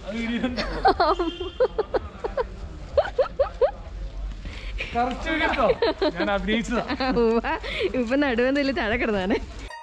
അത് ഇരിയുന്നുണ്ടോ? കറക്റ്റ് കേട്ടോ ഞാൻ അഭിനയിച്ചതാ ഉവ്വ. ഇപ്പൊ നടുവെന്നില്ല താഴെ കിടന്നാണ്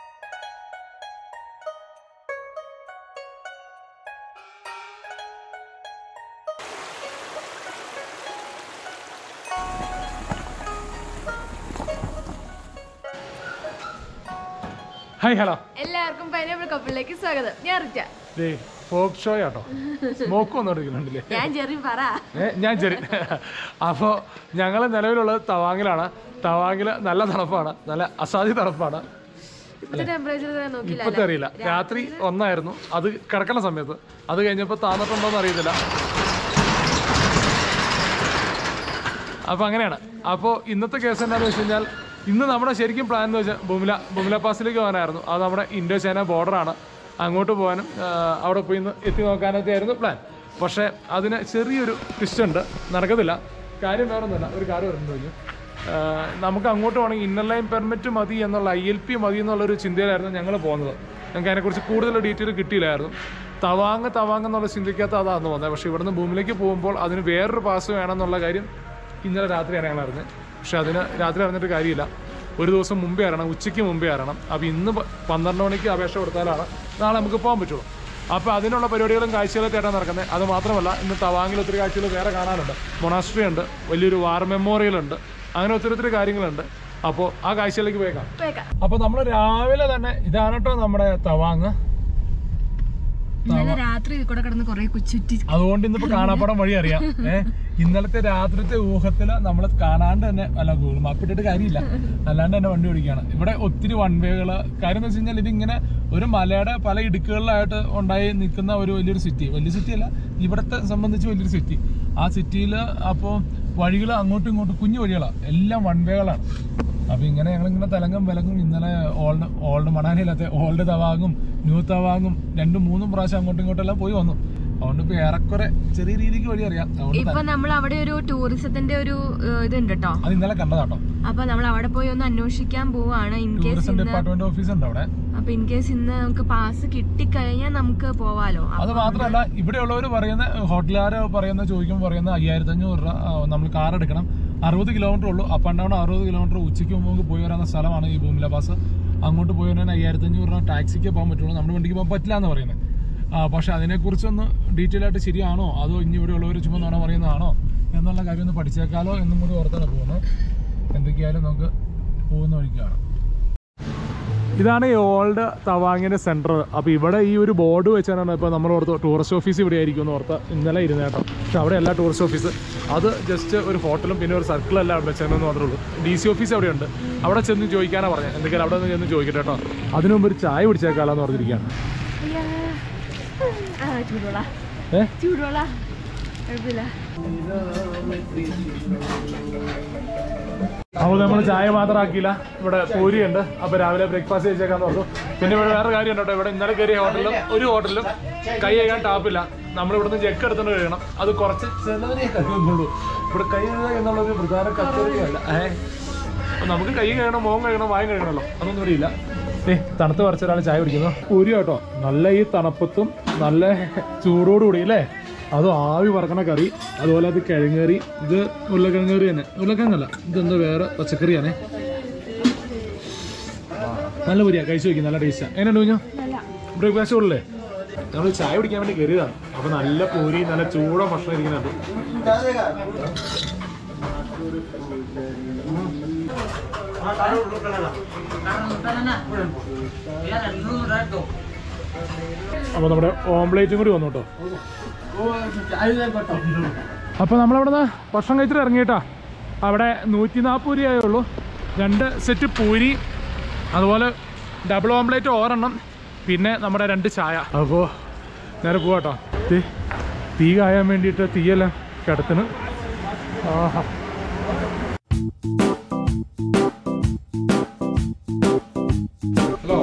ഹായ് ഹലോ എല്ലാവർക്കും പൈനാപ്പിൾ കപ്പിളിലേക്ക് സ്വാഗതം ഞാൻ റിറ്റ ദേ ഫോക്ക് ഷോ ആട്ടോ സ്മോക്ക് ഒന്നും എടുക്കുന്നുണ്ടല്ലേ ഞാൻ ചെറിയ പറ ഏ, ഞാൻ ശരി അപ്പോൾ ഞങ്ങൾ നിലവിലുള്ളത് തവാങ്ങിലാണ് തവാങ്ങിൽ നല്ല തണുപ്പാണ് നല്ല അസാധ്യ തണുപ്പാണ് ഇപ്പത്തെ ടെമ്പറേച്ചർ നോക്കില്ല ഇപ്പത്തെ അറിയില്ല രാത്രി ഒന്നായിരുന്നു അത് കിടക്കണ സമയത്ത് അത് കഴിഞ്ഞപ്പോൾ താന്നിട്ടുണ്ടോ എന്ന് അറിയത്തില്ല അപ്പോൾ അങ്ങനെയാണ് അപ്പോൾ ഇന്നത്തെ കേസ് എന്താണെന്ന് വെച്ച് കഴിഞ്ഞാൽ ഇന്ന് നമ്മുടെ ശരിക്കും പ്ലാൻ എന്ന് വെച്ചാൽ ബുമില ബുമില പാസിലേക്ക് പോകാനായിരുന്നു അത് നമ്മുടെ ഇൻഡോ ചൈന ബോർഡറാണ് അങ്ങോട്ട് പോകാനും ആ, അവിടെ പോയി ഇന്ന് എത്തി നോക്കാനൊക്കെ ആയിരുന്നു പ്ലാൻ പക്ഷേ അതിന് ചെറിയൊരു ട്വിസ്റ്റ് ഉണ്ട് നടക്കത്തില്ല കാര്യം വേറെ ഒന്നുമില്ല ഒരു കാര്യം വരുന്നു കഴിഞ്ഞു ആ, നമുക്ക് അങ്ങോട്ട് പോകണമെങ്കിൽ ഇന്നർ ലൈൻ പെർമിറ്റ് മതി എന്നുള്ള ഐ എൽ പി മതി എന്നുള്ളൊരു ചിന്തയിലായിരുന്നു ഞങ്ങൾ പോകുന്നത് ഞങ്ങൾക്ക് അതിനെക്കുറിച്ച് കൂടുതൽ ഡീറ്റെയിൽ കിട്ടിയില്ലായിരുന്നു തവാങ് തവാങ് എന്നുള്ള ചിന്തിക്കാത്ത അതാണെന്ന് വന്നത് പക്ഷേ ഇവിടുന്ന് ഭൂമിയിലേക്ക് പോകുമ്പോൾ അതിന് വേറൊരു പാസ് വേണമെന്നുള്ള കാര്യം ഇന്നലെ രാത്രിയാണ് ഞങ്ങൾ അറിഞ്ഞത് പക്ഷെ അതിന് രാത്രി അറിഞ്ഞിട്ട് കാര്യമില്ല ഒരു ദിവസം മുമ്പേ അറിയണം ഉച്ചയ്ക്ക് മുമ്പേ അറിയണം അപ്പോൾ ഇന്ന് പ- പന്ത്രണ്ട് മണിക്ക് അപേക്ഷ കൊടുത്താലാണ് നാളെ നമുക്ക് പോകാൻ പറ്റുള്ളൂ അപ്പോൾ അതിനുള്ള പരിപാടികളും കാഴ്ചകളും തേടാൻ നടക്കുന്നത് അത് മാത്രമല്ല ഇന്ന് തവാങ്ങിൽ ഒത്തിരി കാഴ്ചകൾ വേറെ കാണാനുണ്ട് മൊണാസ്ട്രി ഉണ്ട് വലിയൊരു വാർ മെമ്മോറിയൽ ഉണ്ട് അങ്ങനെ ഒത്തിരി ഒത്തിരി കാര്യങ്ങളുണ്ട് അപ്പോൾ ആ കാഴ്ചയിലേക്ക് പോയേക്കാം പോയേക്കാം അപ്പോൾ നമ്മൾ രാവിലെ തന്നെ ഇതാണ് കേട്ടോ നമ്മുടെ തവാങ് ഇന്നലെ രാത്രി ഇതിൽ കൂടെ കിടന്ന് കുറെ കുച്ചുറ്റി അതുകൊണ്ട് ഇന്നിപ്പോ കാണാപ്പടം വഴി അറിയാം ഏഹ് ഇന്നലത്തെ രാത്രിത്തെ ഊഹത്തില് നമ്മൾ കാണാണ്ട് തന്നെ അല്ല ഗൂഗിൾ മാപ്പ് ഇട്ടിട്ട് കാര്യമില്ല അല്ലാണ്ട് തന്നെ വണ്ടി ഓടിക്കുകയാണ് ഇവിടെ ഒത്തിരി വൺ വേകള് കാര്യം എന്ന് വെച്ച് കഴിഞ്ഞാൽ ഇതിങ്ങനെ ഒരു മലയുടെ പല ഇടുക്കുകളിലായിട്ട് ഉണ്ടായി നിൽക്കുന്ന ഒരു വലിയൊരു സിറ്റി വലിയ സിറ്റി അല്ല ഇവിടത്തെ സംബന്ധിച്ച് വലിയൊരു സിറ്റി ആ സിറ്റിയിൽ അപ്പോൾ വഴികൾ അങ്ങോട്ടും ഇങ്ങോട്ടും കുഞ്ഞു വഴികളാണ് എല്ലാം വൺ വേകളാണ് അപ്പൊ ഇങ്ങനെ ഞങ്ങളിങ്ങനെ തലങ്കം വിലങ്ങും ഇന്നലെ ഓൾഡ് ഓൾഡ് മണാലിയിലത്തെ ഓൾഡ് തവാങ്ങും ന്യൂ തവാങ്ങും രണ്ടും മൂന്നും പ്രാവശ്യം അങ്ങോട്ടും ഇങ്ങോട്ടും എല്ലാം പോയി വന്നു അതുകൊണ്ട് ഇപ്പൊ ഏറെക്കുറെ ചെറിയ രീതിക്ക് വഴി അറിയാം അതുകൊണ്ട് ഇപ്പൊ നമ്മൾ അവിടെ ഒരു ടൂറിസത്തിന്റെ ഒരു ഏഹ്, ഇതുണ്ട് കേട്ടോ അത് ഇന്നലെ കണ്ടതാട്ടോ അപ്പൊ നമ്മൾ അവിടെ പോയി ഒന്ന് അന്വേഷിക്കാൻ പോവാണ് ഇൻ കേസ് ടൂറിസം ഇന്ന് ഡിപ്പാർട്ട്മെന്റ് ഓഫീസ് ഉണ്ട് അവിടെ അപ്പൊ ഇൻ കേസ് ഇന്ന് നമുക്ക് പാസ് കിട്ടിക്കഴിഞ്ഞാൽ നമുക്ക് പോവാലോ അത് മാത്രമല്ല ഇവിടെയുള്ളവർ പറയുന്ന ഹോട്ടലുകാർ പറയുന്ന ചോദിക്കുമ്പോൾ പറയുന്ന അയ്യായിരത്തി അഞ്ഞൂറ് രൂപ ആ, നമ്മൾ കാർ എടുക്കണം അറുപത് കിലോമീറ്റർ ഉള്ളൂ അപ്പ് ആൻഡ് ഡൗൺ അറുപത് കിലോമീറ്റർ ഉച്ചയ്ക്ക് മുമ്പ് നമുക്ക് പോയി വരാവുന്ന സ്ഥലമാണ് ഈ ഭൂമില പാസ് അങ്ങോട്ട് പോയി വരാൻ അയ്യായിരത്തി അഞ്ഞൂറ് രൂപ ടാക്സിക്ക് പോകാൻ പറ്റുള്ളൂ നമ്മുടെ വണ്ടിക്ക് പോകാൻ പറ്റില്ല എന്ന് പറയുന്നത് ആ പക്ഷെ അതിനെക്കുറിച്ചൊന്ന് ഡീറ്റെയിൽ ആയിട്ട് ശരിയാണോ അതോ ഇനി ഇവിടെയുള്ളവർ ചുമ്മാ നുണ പറയുന്നതാണോ എന്നുള്ള കാര്യം ഒന്ന് പഠിച്ചേക്കാലോ എന്നും കൂടി ഓർത്താണ് പോകുന്നത് എന്തൊക്കെയായാലും നമുക്ക് പോകുന്ന വഴിക്കാണ് ഇതാണ് ഈ ഓൾഡ് തവാങ്ങിന്റെ സെന്റർ അപ്പോൾ ഇവിടെ ഈ ഒരു ബോർഡ് വെച്ചാണ് ഇപ്പോൾ നമ്മൾ ഓർത്ത് ടൂറിസ്റ്റ് ഓഫീസ് ഇവിടെ ആയിരിക്കും എന്ന് ഓർത്ത് ഇന്നലെ ഇരുന്ന് കേട്ടോ പക്ഷെ അവിടെ അല്ല ടൂറിസ്റ്റ് ഓഫീസ് അത് ജസ്റ്റ് ഒരു ഹോട്ടലും പിന്നെ ഒരു സർക്കിളും എല്ലാം അവിടെ വെച്ചതെന്ന് മാത്രമേ ഉള്ളൂ ഡി സി ഓഫീസ് അവിടെയുണ്ട് അവിടെ ചെന്ന് ചോദിക്കാനാണ് പറഞ്ഞത് എന്തെങ്കിലും അവിടെ നിന്ന് ചെന്ന് ചോദിക്കട്ടെ കേട്ടോ അതിനു മുമ്പ് ഒരു ചായ പിടിച്ചേക്കാലെന്ന് പറഞ്ഞിരിക്കുകയാണ് ആ ചൂടുവെള്ള ഏ ചൂടുവെള്ള കുഴപ്പമില്ല അപ്പോൾ നമ്മൾ ചായ മാത്രമാക്കിയില്ല ഇവിടെ പൂരിയുണ്ട് അപ്പോൾ രാവിലെ ബ്രേക്ക്ഫാസ്റ്റ് കഴിച്ചേക്കാന്ന് പറഞ്ഞു പിന്നെ ഇവിടെ വേറെ കാര്യമുണ്ട് കേട്ടോ ഇവിടെ ഇന്നലെ കയറിയ ഹോട്ടലിലും ഒരു ഹോട്ടലിലും കൈ കഴുകാൻ ടാപ്പില്ല നമ്മൾ ഇവിടുന്ന് ചെക്ക് എടുത്തുകൊണ്ട് കഴിയണം അത് കുറച്ച് ചിലവരെ കഴിയുന്നുള്ളൂ ഇവിടെ കൈ കഴുകുക എന്നുള്ളൊരു പ്രധാന കച്ചവടമല്ല ഏഹ് അപ്പോൾ നമുക്ക് കൈ കഴുകണം മുഖം കഴുകണം വായും കഴുകണമല്ലോ അതൊന്നും ഇവിടെയില്ല ഏ തണുത്ത് കുറച്ച ഒരാൾ ചായ കുടിക്കുന്നു പൂരി കേട്ടോ നല്ല ഈ തണുപ്പത്തും നല്ല ചൂടോടുകൂടി അല്ലേ അതും ആവി പറക്കണ കറി അതുപോലെ അത് കിഴങ്ങേറി ഇത് ഉരുളക്കിഴങ്ങ് കറി തന്നെ ഉരുളക്കിഴങ്ങല്ല ഇതെന്തോ വേറെ പച്ചക്കറിയാണേ നല്ല പൊരിയാ കഴിച്ചു നോക്കി നല്ല ടേസ്റ്റാ എങ്ങനെയുണ്ട് കുഞ്ഞു ബ്രേക്ക്ഫാസ്റ്റ് ഉള്ളേ നമ്മൾ ചായ കുടിക്കാൻ വേണ്ടി കയറിയതാണ് അപ്പൊ നല്ല പൊരി നല്ല ചൂട ഭക്ഷണം ഇരിക്കുന്നുണ്ട് അപ്പൊ നമ്മുടെ ഓംലേറ്റും കൂടി വന്നു കേട്ടോ അപ്പോൾ നമ്മളവിടെ നിന്ന് ഭക്ഷണം കഴിച്ചിട്ട് ഇറങ്ങിയിട്ടാ അവിടെ നൂറ്റി നാൽപ്പത് രൂപയേ ഉള്ളൂ രണ്ട് സെറ്റ് പൂരി അതുപോലെ ഡബിൾ ഓംലേറ്റ് ഒരെണ്ണം പിന്നെ നമ്മുടെ രണ്ട് ചായ അപ്പോൾ നേരെ പോവാട്ടോ ദേ, തീ കായാൻ വേണ്ടിയിട്ട് തീയെല്ലാം കിടത്തിന് ആഹാ ഹലോ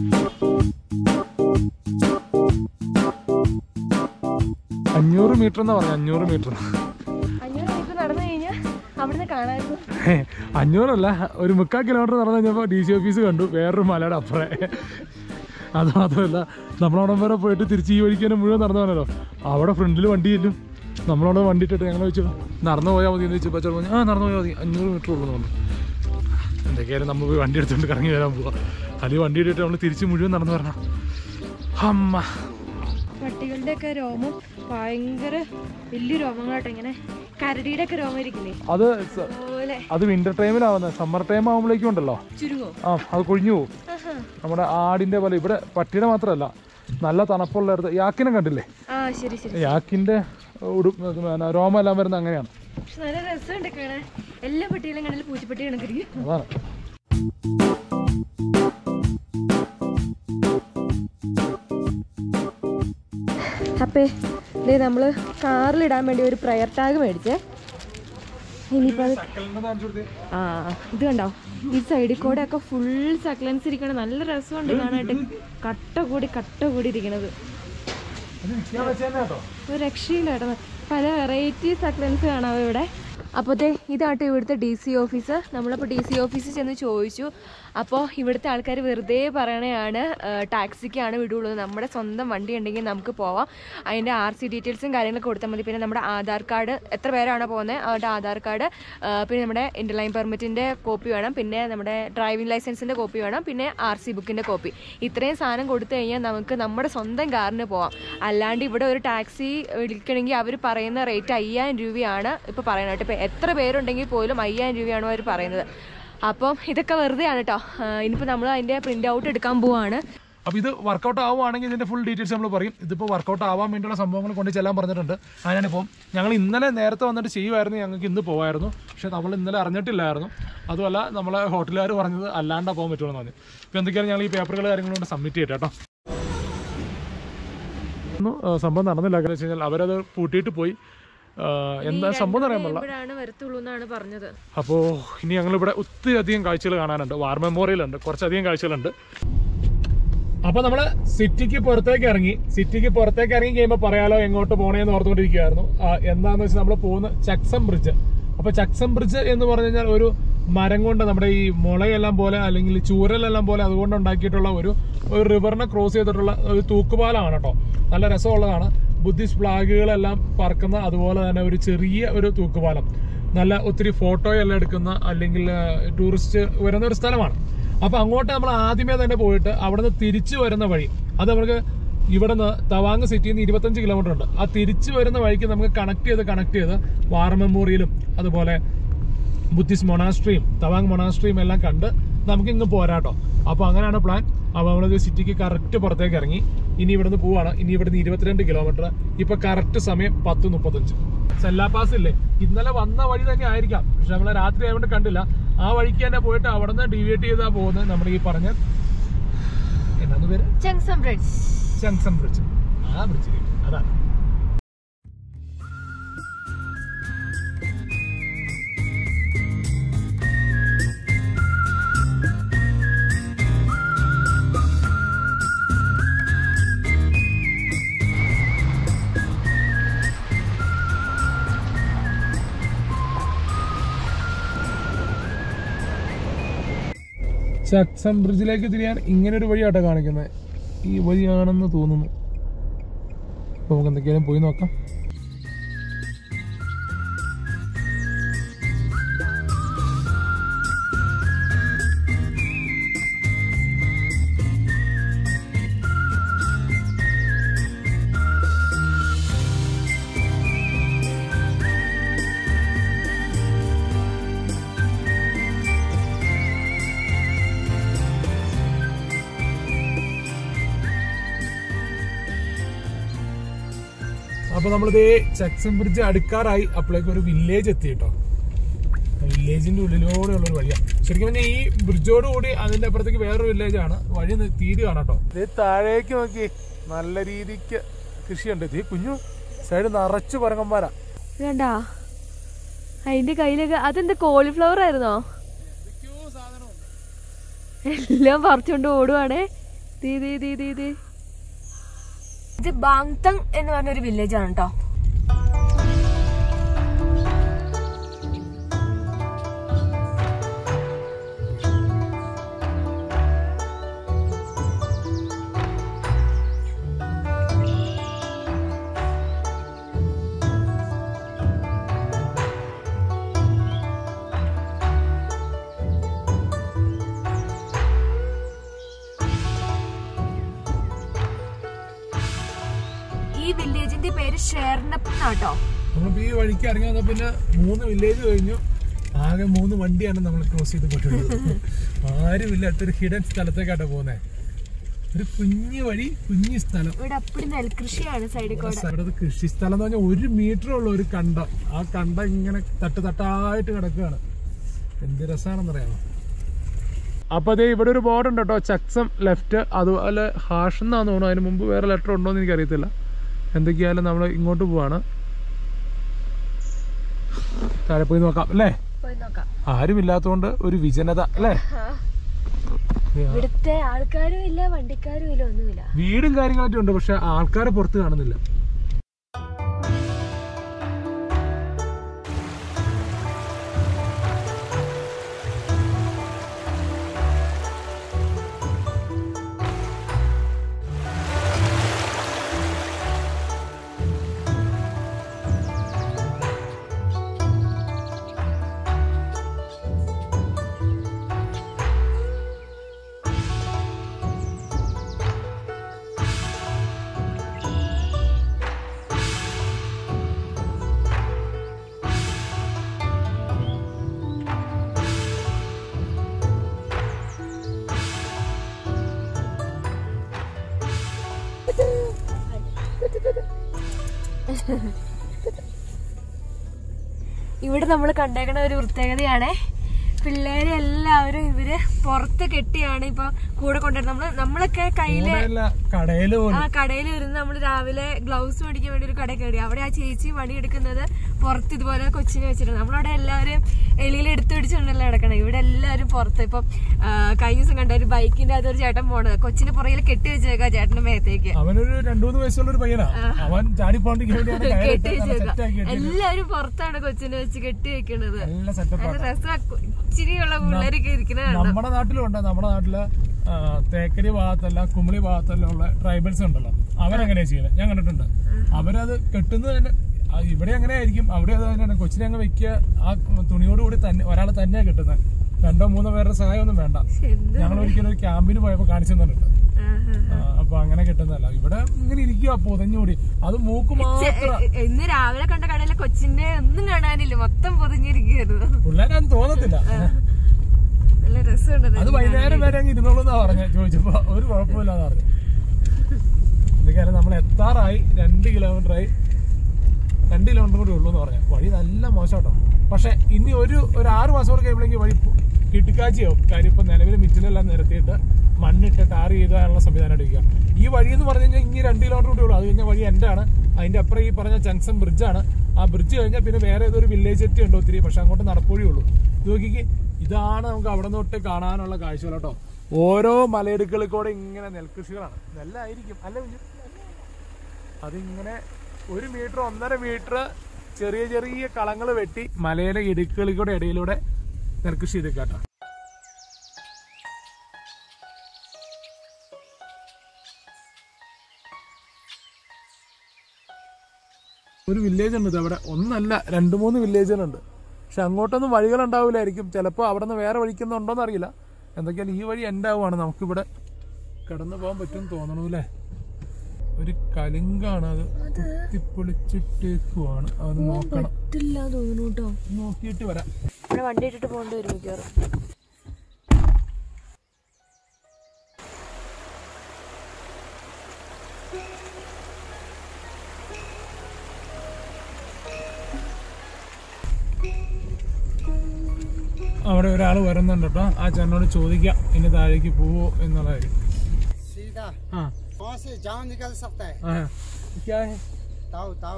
അഞ്ഞൂറ് മീറ്റർ എന്നാ പറഞ്ഞ അഞ്ഞൂറ് മീറ്റർ അഞ്ഞൂറ് മീറ്റർ നടന്നു കഴിഞ്ഞാൽ അവിടുന്ന് കാണാമായിരുന്നു അഞ്ഞൂറല്ല ഒരു മുക്കാൽ കിലോമീറ്റർ നടന്നു കഴിഞ്ഞപ്പോൾ ഡി സി ഓഫീസ് കണ്ടു വേറൊരു മലയുടെ അപ്പുറേ അത് മാത്രമല്ല നമ്മളവിടെ വരെ പോയിട്ട് തിരിച്ച് ഈ വഴിക്ക് തന്നെ മുഴുവൻ നടന്നു പോകാനല്ലോ അവിടെ ഫ്രണ്ടിൽ വണ്ടി ചെല്ലും നമ്മളവിടെ വണ്ടി ഇട്ടിട്ട് ഞങ്ങൾ വെച്ചു നടന്നു പോയാൽ മതി എന്ന് വെച്ചപ്പോൾ ചേട്ടൻ പറഞ്ഞു ആ നടന്നു പോയാൽ മതി അഞ്ഞൂറ് മീറ്റർ ഉള്ളൂ എന്ന് പറഞ്ഞു എന്തൊക്കെയായാലും നമ്മൾ പോയി വണ്ടി എടുത്തുകൊണ്ട് കറങ്ങി വരാൻ പോവാം അല്ലെങ്കിൽ വണ്ടി ഇട്ടിട്ട് നമ്മൾ തിരിച്ച് മുഴുവൻ നടന്നു വരണം അമ്മ പട്ടികളുടെ ഒക്കെ രോമം ഭയങ്കര വലിയ രോമങ്ങളാട്ടോ ഇങ്ങനെ കരടിയുടെ ഒക്കെ രോമം ഇരിക്കില്ലേ അത് സ- അതുപോലെ അത് വിന്റർ ടൈമിലാവുന്നത് സമ്മർ ടൈം ആകുമ്പോഴേക്കും ഉണ്ടല്ലോ ചുരുങ്ങോ ആ അത് കൊഴിഞ്ഞു പോകും ആഹാ. നമ്മുടെ ആടിന്റെ പോലെ ഇവിടെ പട്ടിയുടെ മാത്രമല്ല നല്ല തണുപ്പുള്ളിടത്ത് യാക്കിനെ കണ്ടില്ലേ ആ ശരി ശരി യാക്കിന്റെ ഉടുപ്പ് പിന്നെ രോമം എല്ലാം വരുന്നത് അങ്ങനെയാണ് പക്ഷെ നല്ല രസമുണ്ട് കാണാൻ എല്ലാ പട്ടികളും കണ്ടില്ല പൂച്ചപ്പട്ടി കണക്കിരിക്കും അതാണ് അപ്പേ ഇതേ നമ്മള് കാറിലിടാൻ വേണ്ടി ഒരു പ്രയർ ടാഗ് മേടിച്ചേ ഇനിയിപ്പോ അത് ആ ഇത് കണ്ടോ ഈ സൈഡിൽ കൂടെ ഒക്കെ ഫുൾ സക്ലൻസ് ഇരിക്കണം നല്ല രസമുണ്ട് കാണാനായിട്ട് കട്ട കൂടി കട്ട കൂടി ഇരിക്കണത് ഒരു രക്ഷയില്ല കേട്ടോ പല വെറൈറ്റി സക്ലൻസ് കാണാം ഇവിടെ അപ്പോഴത്തെ ഇതാട്ടോ ഇവിടുത്തെ ഡി സി ഓഫീസ് നമ്മളപ്പോൾ ഡി സി ഓഫീസിൽ ചെന്ന് ചോദിച്ചു അപ്പോൾ ഇവിടുത്തെ ആൾക്കാർ വെറുതെ പറയണതാണ് ടാക്സിക്കാണ് വിടുള്ളൂ നമ്മുടെ സ്വന്തം വണ്ടി ഉണ്ടെങ്കിൽ നമുക്ക് പോവാം അതിൻ്റെ ആർ സി ഡീറ്റെയിൽസും കാര്യങ്ങളൊക്കെ കൊടുത്താൽ മതി പിന്നെ നമ്മുടെ ആധാർ കാർഡ് എത്ര പേരാണോ പോകുന്നത് അവരുടെ ആധാർ കാർഡ് പിന്നെ നമ്മുടെ ഇൻ്റർലൈൻ പെർമിറ്റിൻ്റെ കോപ്പി വേണം പിന്നെ നമ്മുടെ ഡ്രൈവിംഗ് ലൈസൻസിൻ്റെ കോപ്പി വേണം പിന്നെ ആർ സി ബുക്കിൻ്റെ കോപ്പി ഇത്രയും സാധനം കൊടുത്തു കഴിഞ്ഞാൽ നമുക്ക് നമ്മുടെ സ്വന്തം കാറിന് പോവാം അല്ലാണ്ട് ഇവിടെ ഒരു ടാക്സി വിളിക്കണമെങ്കിൽ അവർ പറയുന്ന റേറ്റ് അയ്യായിരം രൂപയാണ് ഇപ്പോൾ പറയുന്നത് കേട്ടോ ഇപ്പോൾ എത്ര പേരുണ്ടെങ്കിൽ പോലും അയ്യായിരം രൂപയാണ് അവർ പറയുന്നത് അപ്പം ഇതൊക്കെ വെറുതെയാണ് കേട്ടോ ഇനിയിപ്പോൾ നമ്മൾ അതിൻ്റെ പ്രിൻ്റ് ഔട്ട് എടുക്കാൻ പോവാണ് അപ്പോൾ ഇത് വർക്കൗട്ട് ആവുകയാണെങ്കിൽ ഇതിന്റെ ഫുൾ ഡീറ്റെയിൽസ് നമ്മൾ പറയും ഇതിപ്പോൾ വർക്കൗട്ട് ആവാൻ വേണ്ടിയുള്ള സംഭവങ്ങൾ കൊണ്ട് ചെല്ലാൻ പറഞ്ഞിട്ടുണ്ട് അതിനാണ് ഇപ്പം ഞങ്ങൾ ഇന്നലെ നേരത്തെ വന്നിട്ട് ചെയ്യുമായിരുന്നു ഞങ്ങൾക്ക് ഇന്ന് പോകായിരുന്നു പക്ഷേ നമ്മൾ ഇന്നലെ അറിഞ്ഞിട്ടില്ലായിരുന്നു അതുമല്ല നമ്മളെ ഹോട്ടലുകാർ പറഞ്ഞത് അല്ലാണ്ടാ പോകാൻ പറ്റുള്ളൂ എന്ന് പറഞ്ഞു ഇപ്പോൾ എന്തൊക്കെയാണ് ഞങ്ങൾ ഈ പേപ്പറുകൾ കാര്യങ്ങളും കൊണ്ട് സബ്മിറ്റ് ചെയ്യട്ടെ കേട്ടോ ഒന്നും, ആ, സംഭവം നടന്നില്ല കാരണം വെച്ച് കഴിഞ്ഞാൽ അവരത് പൂട്ടിയിട്ട് പോയി ആ, എന്താ സംഭവം എന്ന് അറിയാൻ പാടില്ല ഇപ്പോഴാണ് വരത്തുള്ളൂ എന്നാണ് പറഞ്ഞത് അപ്പോൾ ഇനി ഞങ്ങളിവിടെ ഒത്തിരി അധികം കാഴ്ചകൾ കാണാനുണ്ട് വാർ മെമ്മോറിയൽ ഉണ്ട് കുറച്ചധികം കാഴ്ചകളുണ്ട് അപ്പൊ നമ്മള് സിറ്റിക്ക് പുറത്തേക്ക് ഇറങ്ങി സിറ്റിക്ക് പുറത്തേക്ക് ഇറങ്ങി കഴിയുമ്പോൾ പറയാലോ എങ്ങോട്ട് പോണേന്ന് ഓർത്തുകൊണ്ടിരിക്കുകയായിരുന്നു ആ, എന്താന്ന് വെച്ചാൽ നമ്മൾ പോകുന്ന ചക്സം ബ്രിഡ്ജ് അപ്പൊ ചക്സം ബ്രിഡ്ജ് എന്ന് പറഞ്ഞു കഴിഞ്ഞാൽ ഒരു മരം കൊണ്ട് നമ്മുടെ ഈ മുളയെല്ലാം പോലെ അല്ലെങ്കിൽ ചൂരലെല്ലാം പോലെ അതുകൊണ്ട് ഉണ്ടാക്കിയിട്ടുള്ള ഒരു ഒരു റിവറിനെ ക്രോസ് ചെയ്തിട്ടുള്ള ഒരു തൂക്കുപാലമാണ് കേട്ടോ നല്ല രസമുള്ളതാണ് ബുദ്ധിസ്റ്റ് ഫ്ലാഗുകളെല്ലാം പറക്കുന്ന അതുപോലെ തന്നെ ഒരു ചെറിയ ഒരു തൂക്കുപാലം നല്ല ഒത്തിരി ഫോട്ടോയെല്ലാം എടുക്കുന്ന അല്ലെങ്കിൽ ടൂറിസ്റ്റ് വരുന്ന ഒരു സ്ഥലമാണ് അപ്പൊ അങ്ങോട്ട് നമ്മൾ ആദ്യമേ തന്നെ പോയിട്ട് അവിടുന്ന് തിരിച്ചു വരുന്ന വഴി അത് നമുക്ക് ഇവിടുന്ന് തവാങ് സിറ്റിയിൽ നിന്ന് ഇരുപത്തഞ്ച് കിലോമീറ്റർ ഉണ്ട് ആ തിരിച്ചു വരുന്ന വഴിക്ക് നമുക്ക് കണക്ട് ചെയ്ത് കണക്ട് ചെയ്ത് വാർ മെമ്മോറിയലും അതുപോലെ ബുദ്ധിസ്റ്റ് മൊണാസ്ട്രിയും തവാങ് മൊണാസ്ട്രിയും എല്ലാം കണ്ട് നമുക്ക് ഇങ്ങ് പോരാട്ടോ അപ്പൊ അങ്ങനെയാണ് പ്ലാൻ അപ്പൊ നമ്മളത് സിറ്റിക്ക് കറക്റ്റ് പുറത്തേക്ക് ഇറങ്ങി ഇനി ഇവിടുന്ന് പോവാണ് ഇനി ഇവിടുന്ന് ഇരുപത്തിരണ്ട് കിലോമീറ്റർ ഇപ്പൊ കറക്റ്റ് സമയം പത്ത് മുപ്പത്തഞ്ച് സെല്ലാ പാസ് ഇല്ലേ ഇന്നലെ വന്ന വഴി തന്നെ ആയിരിക്കാം പക്ഷെ നമ്മളെ രാത്രി ആയതുകൊണ്ട് കണ്ടില്ല ആ വഴിക്ക് തന്നെ പോയിട്ട് അവിടെ നിന്ന് ഡീവിയേറ്റ് ചെയ്താ പോകുന്നത് നമ്മുടെ ഈ പറഞ്ഞ എന്നാന്ന് പേര് ജംഗ്ഷൻ ബ്രിഡ്ജ് ജംഗ്ഷൻ ബ്രിഡ്ജ് ആ ബ്രിഡ്ജിലേക്ക് അതാണ് ചക്സം ബ്രിഡ്ജിലേക്ക് തിരിയാൻ ഇങ്ങനെ ഒരു വഴിയാട്ടോ കാണിക്കുന്നത് ഈ വഴിയാണെന്ന് തോന്നുന്നു അപ്പൊ നമുക്ക് എന്തൊക്കെയാലും പോയി നോക്കാം അപ്പൊ നമ്മളിതേ ചക്സം ബ്രിഡ്ജ് അടുക്കാറായി അപ്പോഴേക്ക് ഒരു വില്ലേജ് എത്തി കേട്ടോ വില്ലേജിന്റെ ഉള്ളിലൂടെ ഉള്ള ഒരു വഴിയാണ് ശരിക്കും പറഞ്ഞാൽ ഈ ബ്രിഡ്ജോട് കൂടി അതിന്റെ അപ്പുറത്തേക്ക് വേറൊരു വില്ലേജ് ആണ് വഴി നി- തീരുകയാണ് കേട്ടോ ഇത് താഴേക്ക് നോക്കി നല്ല രീതിക്ക് കൃഷിയുണ്ട് ഇത് ഈ കുഞ്ഞു സൈഡ് നിറച്ചു പരങ്ങന്മാരാ വേണ്ടാ അതിന്റെ കയ്യിലൊക്കെ അതെന്താ കോളിഫ്ലവർ ആയിരുന്നോ എല്ലാം പറിച്ചോണ്ട് ഓടുവാണേ ദീ ദീ ദീ ദീ ദീ ഇത് ബാങ്തങ് എന്ന് പറഞ്ഞ ഒരു വില്ലേജ് ആണ് കേട്ടോ ഈ വില്ലേജിന്റെ പേര് ഷേർണപ്പ് എന്നാട്ടോ നമ്മളിപ്പോ ഈ വഴിക്ക് ഇറങ്ങി വന്ന പിന്നെ മൂന്ന് വില്ലേജ് കഴിഞ്ഞു ആകെ മൂന്ന് വണ്ടിയാണ് നമ്മൾ ക്രോസ് ചെയ്ത് പോയിട്ടുള്ളത് ആരുമില്ല ഒരു ഹിഡൻ സ്ഥലത്തേക്കാട്ടോ പോകുന്നത് ഒരു കുഞ്ഞു വഴി കുഞ്ഞു സ്ഥലം ഇവിടെ അപ്പടി നെൽകൃഷിയാണ് സൈഡിൽ കൂടെ ഇവിടെ കൃഷി സ്ഥലം എന്ന് പറഞ്ഞാൽ ഒരു മീറ്റർ ഉള്ള ഒരു കണ്ടം ആ കണ്ടം ഇങ്ങനെ തട്ട് തട്ടായിട്ട് കിടക്കുകയാണ് എന്ത് രസമാണെന്നറിയാമോ അപ്പൊ അതേ ഇവിടെ ഒരു ബോർഡ് ഉണ്ട് കേട്ടോ ചക്സം ലെഫ്റ്റ് അതുപോലെ ഹാഷ് എന്നാന്ന് തോന്നുന്നു അതിന് മുമ്പ് വേറെ ലെറ്റർ ഉണ്ടോ എന്ന് എനിക്കറിയത്തില്ല എന്തൊക്കെയായാലും നമ്മൾ ഇങ്ങോട്ട് പോവാണ് താഴെ പോയി നോക്കാം അല്ലേ പോയി നോക്കാം ആരും ഇല്ലാത്തതുകൊണ്ട് ഒരു വിജനത അല്ലേ ഇവിടുത്തെ ആൾക്കാരും ഇല്ല വണ്ടിക്കാരും ഇല്ല ഒന്നുമില്ല വീടും കാര്യങ്ങളൊക്കെ ഉണ്ട് പക്ഷെ ആൾക്കാരെ പുറത്ത് കാണുന്നില്ല ഇവിടെ നമ്മൾ കണ്ടേക്കണ ഒരു പ്രത്യേകതയാണ് പിള്ളേരെ എല്ലാവരും ഇവര് പുറത്ത് കെട്ടിയാണ് ഇപ്പൊ കൂടെ കൊണ്ടുവരുന്നത് നമ്മള് നമ്മളൊക്കെ കയ്യില് ഇവിടെയല്ല കടയില് പോലും ആ കടയിൽ വരുന്ന നമ്മൾ രാവിലെ ഗ്ലൗസ് മേടിക്കാൻ വേണ്ടി ഒരു കടയിൽ കയറി അവിടെ ആ ചേച്ചി പണിയെടുക്കുന്നത് പുറത്ത് ഇതുപോലെ കൊച്ചിനെ വെച്ചിട്ടുണ്ട് നമ്മളവിടെ എല്ലാവരും എളിയിൽ എടുത്തു പിടിച്ചുകൊണ്ടല്ലോ കിടക്കണം ഇവിടെ എല്ലാവരും പുറത്ത് ഇപ്പം ആ, കഴിഞ്ഞ ദിവസം കണ്ട ഒരു ബൈക്കിന്റെ അകത്ത് ഒരു ചേട്ടൻ പോണത് കൊച്ചിന് പുറകിൽ കെട്ടി വെച്ചേക്കാ ചേട്ടന്റെ മേത്തേക്ക് അവനൊരു രണ്ടു മൂന്ന് വയസ്സുള്ള ഒരു പയ്യനാ അവൻ ചാടിപ്പോണ്ടിക്ക് വേണ്ടിയാണ് കെട്ടി കയറിട്ട് നല്ല വെച്ചേക്ക സെറ്റാക്കി കെട്ടി എല്ലാവരും പുറത്താണ് കൊച്ചിനെ വെച്ച് കെട്ടി വെക്കണത് നല്ല സെറ്റപ്പ് നല്ല രസമാ ഇച്ചിരിയുള്ള പിള്ളേരൊക്കെ ഇരിക്കണ നമ്മുടെ നാട്ടിലുണ്ട് നമ്മുടെ നാട്ടില് ആ, തേക്കരി ഭാഗത്തെല്ലാം കുമളി ഭാഗത്തെല്ലാം ഉള്ള ട്രൈബൽസ് ഉണ്ടല്ലോ അവരെങ്ങനെയാ ചെയ്യുന്നത് ഞാൻ കണ്ടിട്ടുണ്ട് അവരത് കെട്ടുന്നത് തന്നെ ആ, ഇവിടെ അങ്ങനെ ആയിരിക്കും അവിടെ അത് തന്നെയാണ് കൊച്ചിനെ അങ്ങ് വെക്കുക ആ തുണിയോടുകൂടി തന്നെ ഒരാളെ തന്നെയാ കെട്ടുന്നത് രണ്ടോ മൂന്നോ പേരുടെ സഹായമൊന്നും വേണ്ട എന്ത് ഞങ്ങൾ ഒരിക്കലും ഒരു ക്യാമ്പിന് പോയപ്പോ കാണിച്ചു തന്നിട്ടുണ്ട് ആഹാ. ആ, അപ്പൊ അങ്ങനെ കിട്ടുന്നതല്ല ഇവിടെ ഇങ്ങനെ ഇരിക്കുക പൊതഞ്ഞുകൂടി അത് മൂക്ക് മാത്രം ചെ- ഇന്ന് രാവിലെ കണ്ട കടയിലെ കൊച്ചിന്റെ ഒന്നും കാണാനില്ല മൊത്തം പൊതിഞ്ഞിരിക്കുന്നു പിള്ളേരത് തോന്നത്തില്ല നല്ല രസമുണ്ട് അത് വൈകുന്നേരം വരെ അങ്ങ് ഇരുന്നോളൂ എന്നാ പറഞ്ഞ ചോദിച്ചപ്പോ ഒരു കുഴപ്പമില്ലാന്ന് പറഞ്ഞു എന്തൊക്കെയാലും നമ്മൾ എത്താറായി രണ്ട് കിലോമീറ്റർ ആയി രണ്ട് കിലോമീറ്റർ കൂടി ഉള്ളൂ എന്ന് പറഞ്ഞു വഴി നല്ല മോശം കേട്ടോ പക്ഷെ ഇനി ഒരു ഒരു ആറ് മാസം കൂടെ കഴിയുമ്പോഴേക്കും വഴി കിട്ടിക്കാച്ചിയാവും കാര്യം ഇപ്പൊ നിലവിൽ മിറ്റിലെല്ലാം നിരത്തിയിട്ട് മണ്ണിട്ട് ടാർ ചെയ്താനുള്ള സംവിധാനം എടുക്കുക ഈ വഴി എന്ന് പറഞ്ഞു കഴിഞ്ഞാൽ ഇനി രണ്ട് കിലോമീറ്റർ കൂടി ഉള്ളൂ അത് കഴിഞ്ഞാൽ വഴി എൻ്റെ ആണ് അതിന്റെ അപ്പുറം ഈ പറഞ്ഞ ജംഗ്ഷൻ ബ്രിഡ്ജാണ് ആ ബ്രിഡ്ജ് കഴിഞ്ഞാൽ പിന്നെ വേറെ ഏതൊരു വില്ലേജ് എത്തി ഉണ്ട് ഒത്തിരി പക്ഷെ അങ്ങോട്ട് നടപ്പുഴേ ഉള്ളൂ ഇത് നോക്കിക്ക് ഇതാണ് നമുക്ക് അവിടെ തൊട്ട് കാണാനുള്ള കാഴ്ചകൾ കേട്ടോ ഓരോ മലയിടുക്കളിൽ കൂടെ ഇങ്ങനെ നെൽകൃഷികളാണ് നെല്ലായിരിക്കും അല്ല കുഞ്ഞു? അതിങ്ങനെ ഒരു മീറ്റർ ഒന്നര മീറ്റർ ചെറിയ ചെറിയ കളങ്ങൾ വെട്ടി മലയിലെ ഇടുക്കുകളിൽ കൂടെ ഇടയിലൂടെ നെൽകൃഷി ചെയ്ത് കേട്ടോ ഒരു വില്ലേജ് ഉണ്ട് ഇത് അവിടെ ഒന്നല്ല രണ്ട് മൂന്ന് വില്ലേജുകളുണ്ട് പക്ഷെ അങ്ങോട്ടൊന്നും വഴികൾ ഉണ്ടാവില്ലായിരിക്കും ചിലപ്പോൾ അവിടെ നിന്ന് വേറെ വഴിക്കുന്നുണ്ടോന്ന് അറിയില്ല എന്തൊക്കെയാലും ഈ വഴി എൻ്റെ ആവുകയാണ് നമുക്കിവിടെ കടന്നു പോകാൻ പറ്റും തോന്നണു അല്ലേ ഒരു കലുങ്കാണ് അത് കുത്തിപ്പൊളിച്ചിട്ടേക്കുവാണ് അത് നോക്കണം പറ്റില്ല തോന്നുന്നു കേട്ടോ നോക്കിയിട്ട് വരാം ഇവിടെ വണ്ടി ഇട്ടിട്ട് പോകേണ്ടി വരും മിക്കവാറും അവിടെ ഒരാൾ വരുന്നുണ്ട് കേട്ടോ ആ ചേട്ടനോട് ചോദിക്കാം ഇനി താഴേക്ക് പോവോ എന്നുള്ള കാര്യം सीधा ആ वहाँ से जाओ निकल सकता है ആ ക്യാ ഹെ? ताओ ताओ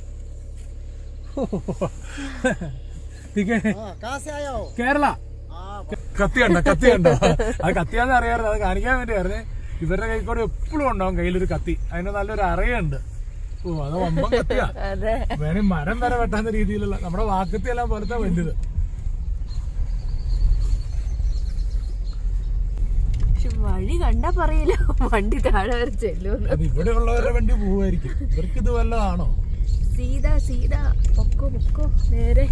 ठीक है हाँ कहाँ से आया हो കേരള हाँ കത്തി കണ്ടോ കത്തി കണ്ടോ അത് കത്തിയാന്ന് അറിയാറുണ്ട് അത് കാണിക്കാൻ വേണ്ടി പറഞ്ഞേ ഇവരുടെ കൈ കൂടെ എപ്പോഴും ഉണ്ടാവും കയ്യിലൊരു കത്തി അതിന് നല്ലൊരു അറയുണ്ട് ഓ അത് വമ്പം കത്തിയാ അതെ വേണേ മരം വരെ വെട്ടാത്ത രീതിയിലുള്ള നമ്മുടെ വാക്കത്തി എല്ലാം പോലത്തെ വലുത് പക്ഷെ വഴി കണ്ടാ പറയില്ല വണ്ടി താഴെ വരെ ചെല്ലുമെന്ന് അത് ഇവിടെ ഉള്ളവരുടെ വണ്ടി പോവായിരിക്കും ഇവർക്ക് ഇത് വല്ലതാണോ സീതാ സീതാ പൊക്കോ പൊക്കോ നേരെ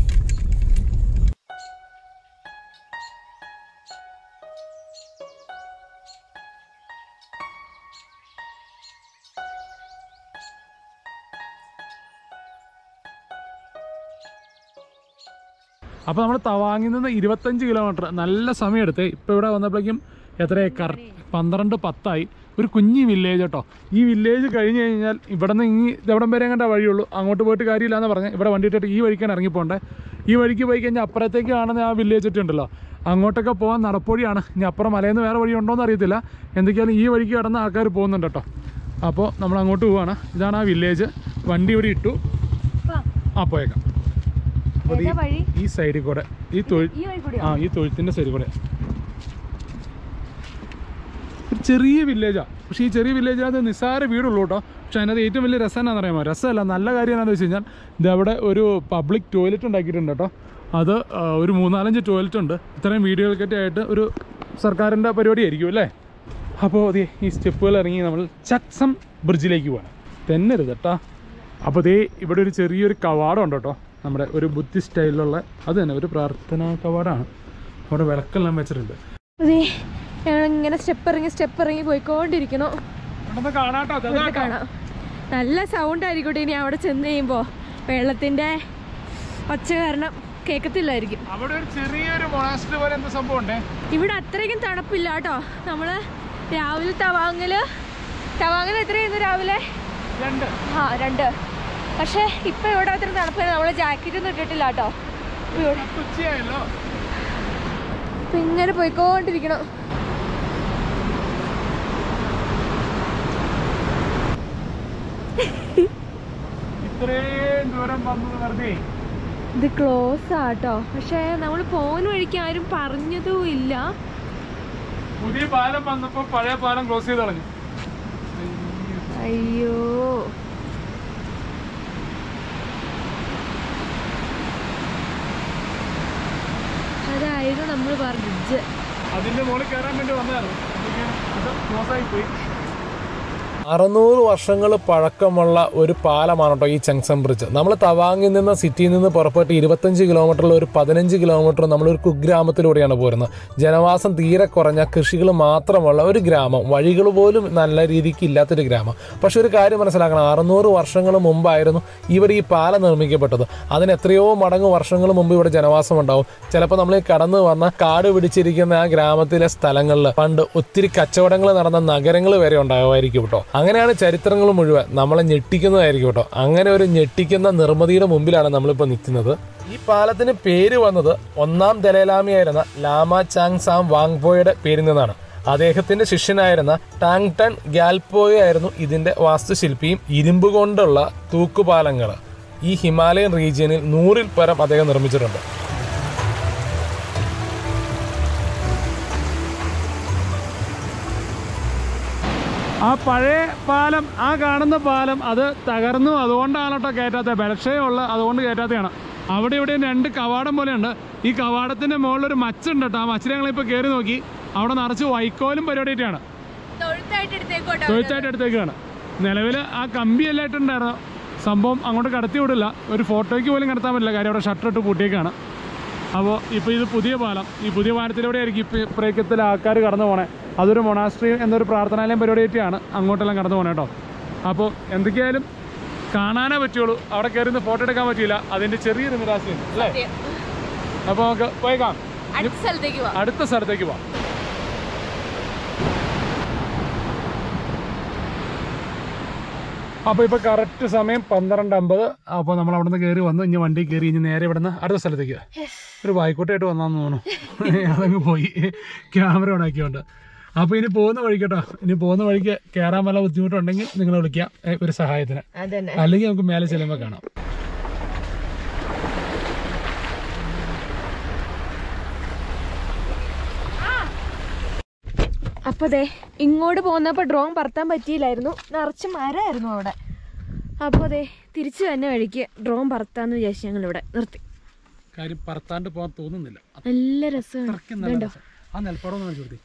അപ്പോൾ നമ്മൾ തവാങ്ങിൽ നിന്ന് ഇരുപത്തഞ്ച് കിലോമീറ്റർ നല്ല സമയം എടുത്ത് ഇപ്പോൾ ഇവിടെ വന്നപ്പോഴേക്കും എത്രയായി കറക്റ്റ് പന്ത്രണ്ട് പത്തായി ഒരു കുഞ്ഞി വില്ലേജ് കേട്ടോ ഈ വില്ലേജ് കഴിഞ്ഞ് കഴിഞ്ഞാൽ ഇവിടെ നിന്ന് ഇനി ഇതെവിടം വരെ കണ്ട വഴിയുള്ളൂ അങ്ങോട്ട് പോയിട്ട് കാര്യമില്ല എന്ന് പറഞ്ഞ് ഇവിടെ വണ്ടി ഇട്ടിട്ട് ഈ വഴിക്കാണ് ഇറങ്ങിപ്പോണ്ടേ ഈ വഴിക്ക് പോയി കഴിഞ്ഞാൽ അപ്പുറത്തേക്ക് കാണുന്ന ആ വില്ലേജ് ഒക്കെ ഉണ്ടല്ലോ അങ്ങോട്ടൊക്കെ പോകാൻ നടപ്പൊഴിയാണ് ഇനി അപ്പുറം മലയിൽ നിന്ന് വേറെ വഴി ഉണ്ടോ എന്ന് അറിയത്തില്ല എന്തൊക്കെയാലും ഈ വഴിക്ക് കടന്ന ആൾക്കാർ പോകുന്നുണ്ട് കേട്ടോ അപ്പോൾ നമ്മൾ അങ്ങോട്ട് പോവാണ് ഇതാണ് ആ വില്ലേജ് വണ്ടി ഇവിടെ ഇട്ടു ആ പോയേക്കാം അപ്പോൾ ഏതാ വഴി ഈ സൈഡിൽ കൂടെ ഈ തൊഴി ഈ വഴി കൂടി ആ ഈ തൊഴുത്തിൻ്റെ സൈഡിൽ കൂടെ ഒരു ചെറിയ വില്ലേജാണ് പക്ഷേ ഈ ചെറിയ വില്ലേജിനകത്ത് നിസ്സാര വീടുള്ളൂ കേട്ടോ പക്ഷേ അതിനകത്ത് ഏറ്റവും വലിയ രസം എന്നാന്ന് അറിയാമോ രസമല്ല നല്ല കാര്യം എന്താണെന്ന് വെച്ച് കഴിഞ്ഞാൽ ഇത് അവിടെ ഒരു പബ്ലിക് ടോയ്ലറ്റ് ഉണ്ടാക്കിയിട്ടുണ്ട് കേട്ടോ അത് ആ, ഒരു മൂന്നാലഞ്ച് ടോയ്ലറ്റ് ഉണ്ട് ഇത്രയും വീടുകൾക്കൊക്കെ ആയിട്ട് ഒരു സർക്കാരിൻ്റെ പരിപാടിയായിരിക്കും അല്ലേ അപ്പോൾ അതെ ഈ സ്റ്റെപ്പുകൾ ഇറങ്ങി നമ്മൾ ചക്സം ബ്രിഡ്ജിലേക്ക് പോകാം തെന്നരുത് കേട്ടോ അപ്പോൾ ദേ ഇവിടെ ഒരു ചെറിയൊരു കവാടം ഉണ്ട് കേട്ടോ നമ്മുടെ ഒരു ബുദ്ധിസ്റ്റ് സ്റ്റൈലിലുള്ള അത് തന്നെ ഒരു പ്രാർത്ഥനാ കവാടമാണ് അവിടെ വിളക്കെല്ലാം വെച്ചിട്ടുണ്ട് അതെ ഞങ്ങൾ ഇങ്ങനെ സ്റ്റെപ്പ് ഇറങ്ങി സ്റ്റെപ്പ് ഇറങ്ങി പോയിക്കൊണ്ടിരിക്കണോ കാണാട്ടോ വെറുതെ കാണാം നല്ല സൗണ്ട് ആയിരിക്കട്ടെ ഇനി അവിടെ ചെന്ന് കഴിയുമ്പോൾ വെള്ളത്തിൻ്റെ ഒച്ച കാരണം കേൾക്കത്തില്ലായിരിക്കും അവിടെ ഒരു ചെറിയൊരു മൊണാസ്റ്റർ പോലെ എന്താ സംഭവം ഉണ്ടേ ഇവിടെ അത്രയ്ക്കും തണുപ്പില്ല കേട്ടോ നമ്മള് രാവിലെ തവാങ്ങല് തവാങ്ങൽ എത്രയായിരുന്നു രാവിലെ രണ്ട് ആ രണ്ട് പക്ഷേ ഇപ്പൊ ഇവിടെ അത്ര തണുപ്പില്ല നമ്മള് ജാക്കറ്റ് ഒന്നും ഇട്ടിട്ടില്ല കേട്ടോ ഇപ്പൊ ഇവിടെ- ഉച്ചയായല്ലോ ഇപ്പൊ ഇങ്ങനെ പോയിക്കൊണ്ടിരിക്കണം ഇത്രയും ദൂരം വന്നത് വെറുതെ ഇത് ക്ലോസ് ആട്ടോ പക്ഷേ നമ്മൾ പോകുന്ന വഴിക്ക് ആരും പറഞ്ഞതും ഇല്ല പുതിയ പാലം വന്നപ്പോ പഴയ പാലം ക്ലോസ് ചെയ്ത് കളഞ്ഞു അയ്യോ അതായിരുന്നു നമ്മൾ പറഞ്ഞത് അതിന്റെ മുകളിൽ കയറാൻ വേണ്ടി വന്നായിരുന്നു അത് ക്ലോസ് ആയി പോയി അറുന്നൂറ് വർഷങ്ങൾ പഴക്കമുള്ള ഒരു പാലമാണ് കേട്ടോ ഈ ചങ്സം ബ്രിഡ്ജ് നമ്മൾ തവാങ്ങിൽ നിന്ന് സിറ്റിയിൽ നിന്ന് പുറപ്പെട്ട് ഇരുപത്തഞ്ച് കിലോമീറ്ററിൽ ഒരു പതിനഞ്ച് കിലോമീറ്റർ നമ്മളൊരു കുഗ്രാമത്തിലൂടെയാണ് പോരുന്നത് ജനവാസം തീരെ കുറഞ്ഞ കൃഷികൾ മാത്രമുള്ള ഒരു ഗ്രാമം വഴികൾ പോലും നല്ല രീതിക്ക് ഇല്ലാത്തൊരു ഗ്രാമം പക്ഷെ ഒരു കാര്യം മനസ്സിലാക്കണം അറുന്നൂറ് വർഷങ്ങൾ മുമ്പായിരുന്നു ഇവിടെ ഈ പാലം നിർമ്മിക്കപ്പെട്ടത് അതിന് എത്രയോ മടങ്ങ് വർഷങ്ങൾ മുമ്പ് ഇവിടെ ജനവാസം ഉണ്ടാവും ചിലപ്പോൾ നമ്മൾ ഈ കടന്നു വന്ന കാട് പിടിച്ചിരിക്കുന്ന ആ ഗ്രാമത്തിലെ സ്ഥലങ്ങളിൽ പണ്ട് ഒത്തിരി കച്ചവടങ്ങൾ നടന്ന നഗരങ്ങൾ വരെ ഉണ്ടാകുമായിരിക്കും കേട്ടോ അങ്ങനെയാണ് ചരിത്രങ്ങൾ മുഴുവൻ നമ്മളെ ഞെട്ടിക്കുന്നതായിരിക്കും കേട്ടോ അങ്ങനെ ഒരു ഞെട്ടിക്കുന്ന നിർമ്മിതിയുടെ മുമ്പിലാണ് നമ്മളിപ്പോൾ നിൽക്കുന്നത് ഈ പാലത്തിന് പേര് വന്നത് ഒന്നാം ദലൈലാമിയായിരുന്ന ലാമ ചാങ് സാം വാങ്പോയുടെ പേരിൽ നിന്നാണ് അദ്ദേഹത്തിന്റെ ശിഷ്യനായിരുന്ന ടാങ് ടൺ ഗ്യാൽപോയ ആയിരുന്നു ഇതിന്റെ വാസ്തുശില്പിയും ഇരുമ്പ് കൊണ്ടുള്ള തൂക്കുപാലങ്ങൾ ഈ ഹിമാലയൻ റീജിയനിൽ നൂറിൽ പരം അദ്ദേഹം നിർമ്മിച്ചിട്ടുണ്ട് ആ പഴയ പാലം ആ കാണുന്ന പാലം അത് തകർന്നു അതുകൊണ്ടാണ് കേട്ടോ കയറ്റാത്തത് ബലക്ഷയമുള്ള അതുകൊണ്ട് കയറ്റാത്തതാണ് അവിടെ ഇവിടെയും രണ്ട് കവാടം പോലെയുണ്ട് ഈ കവാടത്തിന്റെ മുകളിൽ ഒരു മച്ചുണ്ട് കേട്ടോ ആ മച്ചിൽ ഞങ്ങളിപ്പോൾ കയറി നോക്കി അവിടെ നിറച്ച് വൈക്കോലും പരിപാടിയായിട്ടാണ് തൊഴുത്തായിട്ട് എടുത്തേക്കോട്ടെ തൊഴുത്തായിട്ട് എടുത്തേക്കാണ് നിലവിൽ ആ കമ്പി എല്ലാം ഇട്ടുണ്ടായിരുന്നു സംഭവം അങ്ങോട്ട് കടത്തി വിടില്ല ഒരു ഫോട്ടോയ്ക്ക് പോലും കടത്താൻ പറ്റില്ല കാര്യം അവിടെ ഷട്ടർ ഇട്ട് പൂട്ടിയേക്കാണ് അപ്പോൾ ഇപ്പോൾ ഇത് പുതിയ പാലം ഈ പുതിയ പാലത്തിലൂടെ ആയിരിക്കും ഇപ്പോൾ ഇപ്രേക്കത്തിൽ ആൾക്കാർ കടന്നു പോണേ അതൊരു മൊണാസ്ട്രി എന്നൊരു പ്രാർത്ഥനാലയം പരിപാടിയായിട്ടാണ് അങ്ങോട്ടെല്ലാം കടന്നു പോണേ കേട്ടോ അപ്പോൾ എന്തൊക്കെയായാലും കാണാനേ പറ്റുള്ളൂ അവിടെ കയറി നിന്ന് ഫോട്ടോ എടുക്കാൻ പറ്റിയില്ല അതിൻ്റെ ചെറിയൊരു നിരാശയുണ്ട് അല്ലേ അപ്പോൾ നമുക്ക് പോയേക്കാം അടുത്ത സ്ഥലത്തേക്ക് പോവാം അടുത്ത സ്ഥലത്തേക്ക് പോവാം അപ്പോൾ ഇപ്പോൾ കറക്റ്റ് സമയം പന്ത്രണ്ട് അമ്പത് അപ്പോൾ നമ്മൾ അവിടെ നിന്ന് കയറി വന്നു ഇനി വണ്ടി കയറി ഇനി നേരെ ഇവിടെ നിന്ന് അടുത്ത സ്ഥലത്തേക്ക് ഒരു വായിക്കോട്ടായിട്ട് വന്നാന്ന് തോന്നുന്നു അതങ്ങ് പോയി ക്യാമറ ഓണാക്കിയോണ്ട് അപ്പോൾ ഇനി പോകുന്ന വഴി കേട്ടോ ഇനി പോകുന്ന വഴിക്ക് കയറാൻ വല്ല ബുദ്ധിമുട്ടുണ്ടെങ്കിൽ നിങ്ങൾ വിളിക്കാം ഏ, ഒരു സഹായത്തിന് അതന്നെ അല്ലെങ്കിൽ നമുക്ക് മേലെ ചെല്ലുമ്പോൾ കാണാം അപ്പൊ ദേ ഇങ്ങോട്ട് പോന്നപ്പോ ഡ്രോൺ പറത്താൻ പറ്റിയില്ലായിരുന്നു നിറച്ച് മരമായിരുന്നു അവിടെ അപ്പൊ ദേ തിരിച്ചു തന്നെ വഴിക്ക് ഡ്രോൺ പറത്താന്ന് വിചാരിച്ചു ഞങ്ങൾ ഇവിടെ നിർത്തി കാര്യം പറത്താണ്ട് പോകാൻ തോന്നുന്നില്ല നല്ല രസമാണ് അത്രയ്ക്കും നല്ല രസം. ആ നെൽപ്പാടം ഒന്ന് കാണിച്ചു കൊടുത്തേ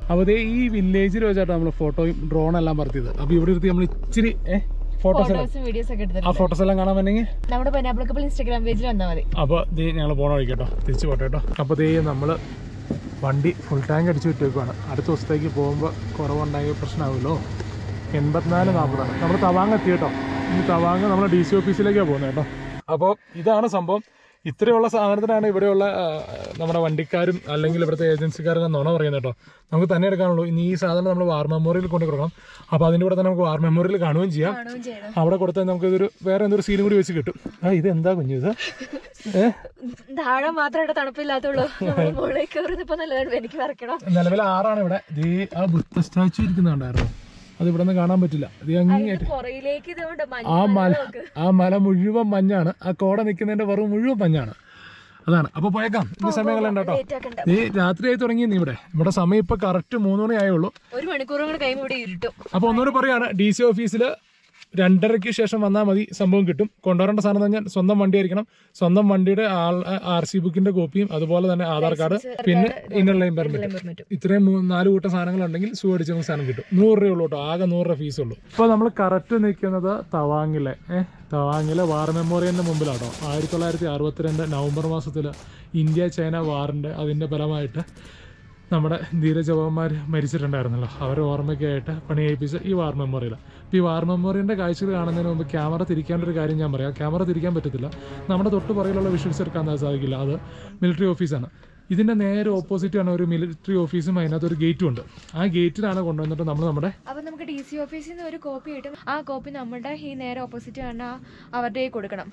അപ്പോൾ ദേ ഈ വില്ലേജിൽ വെച്ചായിട്ട് നമ്മൾ ഫോട്ടോയും ഡ്രോൺ എല്ലാം പറത്തിയത് അപ്പോൾ ഇവിടെ ഇരുത്തി നമ്മൾ ഇച്ചിരി ഫോട്ടോസ് ഫോട്ടോസും വീഡിയോസ് ഒക്കെ ആ എടുത്തിട്ടുണ്ട് ഫോട്ടോസ് എല്ലാം കാണാൻ വേണമെങ്കിൽ നമ്മുടെ പൈനാപ്പിൾ ഇൻസ്റ്റാഗ്രാം പേജിൽ വന്നാൽ മതി അപ്പോൾ ദേ ഞങ്ങൾ പോണ വഴി കേട്ടോ തിരിച്ച് പോട്ടെ കേട്ടോ അപ്പോൾ ദേ നമ്മൾ വണ്ടി ഫുൾ ടാങ്ക് അടിച്ച് വിട്ടേക്കുവാണ് അടുത്ത ദിവസത്തേക്ക് പോകുമ്പോൾ കുറവുണ്ടായ പ്രശ്നമാവുമല്ലോ എൺപത്തിനാല് നാൽപ്പതാണ് നമ്മൾ തവാങ് എത്തി കേട്ടോ ഈ തവാങ് നമ്മൾ ഡി സി ഓഫീസിലേക്കാണ് പോകുന്നത് കേട്ടോ അപ്പോൾ ഇതാണ് സംഭവം ഇത്രയുള്ള സാധനത്തിനാണ് ഇവിടെയുള്ള ആ, നമ്മുടെ വണ്ടിക്കാരും അല്ലെങ്കിൽ ഇവിടുത്തെ ഏജൻസിക്കാരും നുണ പറയുന്നത് കേട്ടോ നമുക്ക് തന്നെ എടുക്കാനുള്ളൂ ഇനി ഈ സാധനം നമ്മൾ വാർ മെമ്മോറിയൽ കൊണ്ട് കൊടുക്കണം അപ്പോൾ അതിൻ്റെ കൂടെ തന്നെ നമുക്ക് വാർ മെമ്മോറിയൽ കാണുകയും ചെയ്യാം കാണുകയും ചെയ്യണം അവിടെ കൊടുത്താൽ നമുക്ക് ഇതൊരു വേറെ എന്തൊരു സീലും കൂടി വെച്ച് കിട്ടും ആ ഇത് എന്താ കുഞ്ഞു ഇത് ഏഹ് താഴെ മാത്രമായിട്ട് തണുപ്പില്ലാത്തുള്ളൂ നമ്മൾ മുകളിലേക്ക് കയറുന്നപ്പോ നല്ലതാണ് എനിക്ക് വരക്കണം നിലവിൽ ആറാണ് ഇവിടെ ദേ ആ ബുദ്ധ സ്റ്റാച്ചു ഇരിക്കുന്നുണ്ടായിരുന്നു അത് ഇവിടെ നിന്ന് കാണാൻ പറ്റില്ല ഇത് അങ്ങേറ്റ് പുറയിലേക്ക് ഇതുകൊണ്ട് ആ മല ആ മല മുഴുവൻ മഞ്ഞാണ് ആ കോട നിൽക്കുന്നതിന്റെ വെറും മുഴുവൻ മഞ്ഞാണ് അതാണ് അപ്പൊ പോയേക്കാം ഇനി സമയങ്ങളുണ്ട് കേട്ടോ ലേറ്റ് ആക്കണ്ട നീ രാത്രിയായി തുടങ്ങി നീ ഇവിടെ ഇവിടെ സമയം ഇപ്പൊ കറക്റ്റ് മൂന്ന് മണി ആയുള്ളൂ ഒരു മണിക്കൂറും കൂടെ കഴിയുമ്പോൾ ഇവിടെ ഇരുട്ടും അപ്പൊ ഒന്നുകൂടി പറയാണ് ഡി സി ഓഫീസിൽ രണ്ടരയ്ക്ക് ശേഷം വന്നാൽ മതി സംഭവം കിട്ടും കൊണ്ടുവരേണ്ട സാധനം എന്ന് പറഞ്ഞാൽ സ്വന്തം വണ്ടി ആയിരിക്കണം സ്വന്തം വണ്ടിയുടെ ആർ സി ബുക്കിന്റെ കോപ്പിയും അതുപോലെ തന്നെ ആധാർ കാർഡ് പിന്നെ ഇന്നർ ലൈൻ പെർമിറ്റ് ഇത്രയും മൂ- നാല് കൂട്ടം സാധനങ്ങൾ ഉണ്ടെങ്കിൽ സൂ അടിച്ച നമുക്ക് സാധനം കിട്ടും നൂറ് രൂപ ഉള്ളൂ കേട്ടോ ആകെ നൂറ് രൂപ ഫീസ് ഉള്ളൂ ഇപ്പോൾ നമ്മൾ കറക്റ്റ് നിൽക്കുന്നത് തവാങ്ങിലെ ഏഹ് തവാങ്ങിലെ വാർ മെമ്മോറിയലിന്റെ മുമ്പിലാട്ടോ ആയിരത്തി തൊള്ളായിരത്തി അറുപത്തിരണ്ട് നവംബർ മാസത്തിൽ ഇന്ത്യ ചൈന വാറിന്റെ അതിന്റെ ഫലമായിട്ട് നമ്മുടെ ധീരജവാന്മാർ മരിച്ചിട്ടുണ്ടായിരുന്നല്ലോ അവരുടെ ഓർമ്മയ്ക്കായിട്ട് പണിയേൽപ്പിച്ച ഈ വാർ മെമ്മോറിയൽ അപ്പോൾ ഈ വാർ മെമ്മോറിയലിൻ്റെ കാഴ്ചകൾ കാണുന്നതിന് മുമ്പ് ക്യാമറ തിരിക്കേണ്ട ഒരു കാര്യം ഞാൻ പറയാം ക്യാമറ തിരിക്കാൻ പറ്റത്തില്ല നമ്മുടെ തൊട്ട് പുറകിലുള്ള വിഷ്വൽസ് എടുക്കാൻ സാധിക്കില്ല അത് മിലിറ്ററി ഓഫീസാണ് ഇതിൻ്റെ നേരെ ഓപ്പോസിറ്റ് ആണ് ഒരു മിലിറ്ററി ഓഫീസും അതിനകത്ത് ഒരു ഗേറ്റും ഉണ്ട് ആ ഗേറ്റിലാണ് കൊണ്ടുവന്നിട്ട് നമ്മൾ നമ്മുടെ അപ്പൊ നമുക്ക് ഡി സി ഓഫീസിൽ നിന്ന് ഒരു കോപ്പി കിട്ടും ആ കോപ്പി നമ്മുടെ ഈ നേരെ ഓപ്പോസിറ്റ് ആണ് അവരുടെ കയ്യിൽ കൊടുക്കണം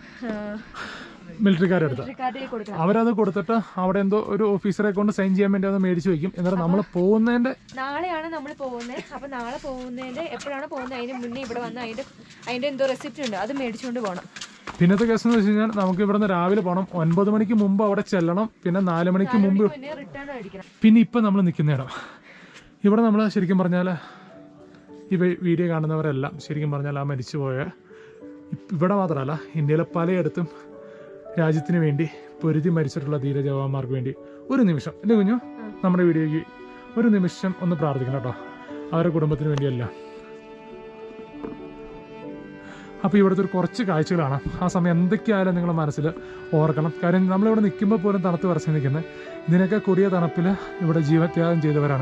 മിലിറ്ററിക്കാരെടുത്ത് മിലിറ്ററിക്കാരുടെ കയ്യിൽ കൊടുക്കണം അവരത് കൊടുത്തിട്ട് അവിടെ എന്തോ ഒരു ഓഫീസറെ കൊണ്ട് സൈൻ ചെയ്യാൻ വേണ്ടി അത് മേടിച്ച് വയ്ക്കും എന്നിട്ട് നമ്മൾ പോകുന്നതിൻ്റെ നാളെയാണ് നമ്മൾ പോകുന്നത് അപ്പൊ നാളെ പോകുന്നതിന്റെ എപ്പോഴാണ് പോകുന്നത് അതിന് മുന്നേ ഇവിടെ വന്ന് അതിന്റെ അതിന്റെ എന്തോ റെസിപ്റ്റ് ഉണ്ട് അത് മേടിച്ചുകൊണ്ട് പോകണം പിന്നത്തെ കേസ് എന്ന് വെച്ച് കഴിഞ്ഞാൽ നമുക്ക് ഇവിടുന്ന് രാവിലെ പോകണം ഒൻപത് മണിക്ക് മുമ്പ് അവിടെ ചെല്ലണം പിന്നെ നാല് മണിക്ക് മുമ്പ് പിന്നെ റിട്ടേൺ അടിക്കണം പിന്നെ ഇപ്പം നമ്മൾ നിൽക്കുന്ന ഇടം ഇവിടെ നമ്മൾ ശരിക്കും പറഞ്ഞാൽ ഈ വി- വീഡിയോ കാണുന്നവരെല്ലാം ശരിക്കും പറഞ്ഞാൽ ആ മരിച്ചുപോയ ഇപ്പ- ഇവിടെ മാത്രമല്ല ഇന്ത്യയിലെ പലയിടത്തും രാജ്യത്തിന് വേണ്ടി പൊരുതി മരിച്ചിട്ടുള്ള ധീര ജവാന്മാർക്ക് വേണ്ടി ഒരു നിമിഷം അല്ലേ കുഞ്ഞു നമ്മുടെ വീഡിയോയ്ക്ക് ഒരു നിമിഷം ഒന്ന് പ്രാർത്ഥിക്കണം കേട്ടോ അവരുടെ കുടുംബത്തിന് വേണ്ടിയല്ല അപ്പോൾ ഇവിടുത്തെ ഒരു കുറച്ച് കാഴ്ചകളാണ് ആ സമയം എന്തൊക്കെയായാലും നിങ്ങൾ മനസ്സിൽ ഓർക്കണം കാര്യം നമ്മളിവിടെ നിൽക്കുമ്പോൾ പോലും തണുത്ത് വരച്ച് നിൽക്കുന്നത് ഇതിനൊക്കെ കൊടിയ തണുപ്പിൽ ഇവിടെ ജീവത്യാഗം ചെയ്തവരാണ്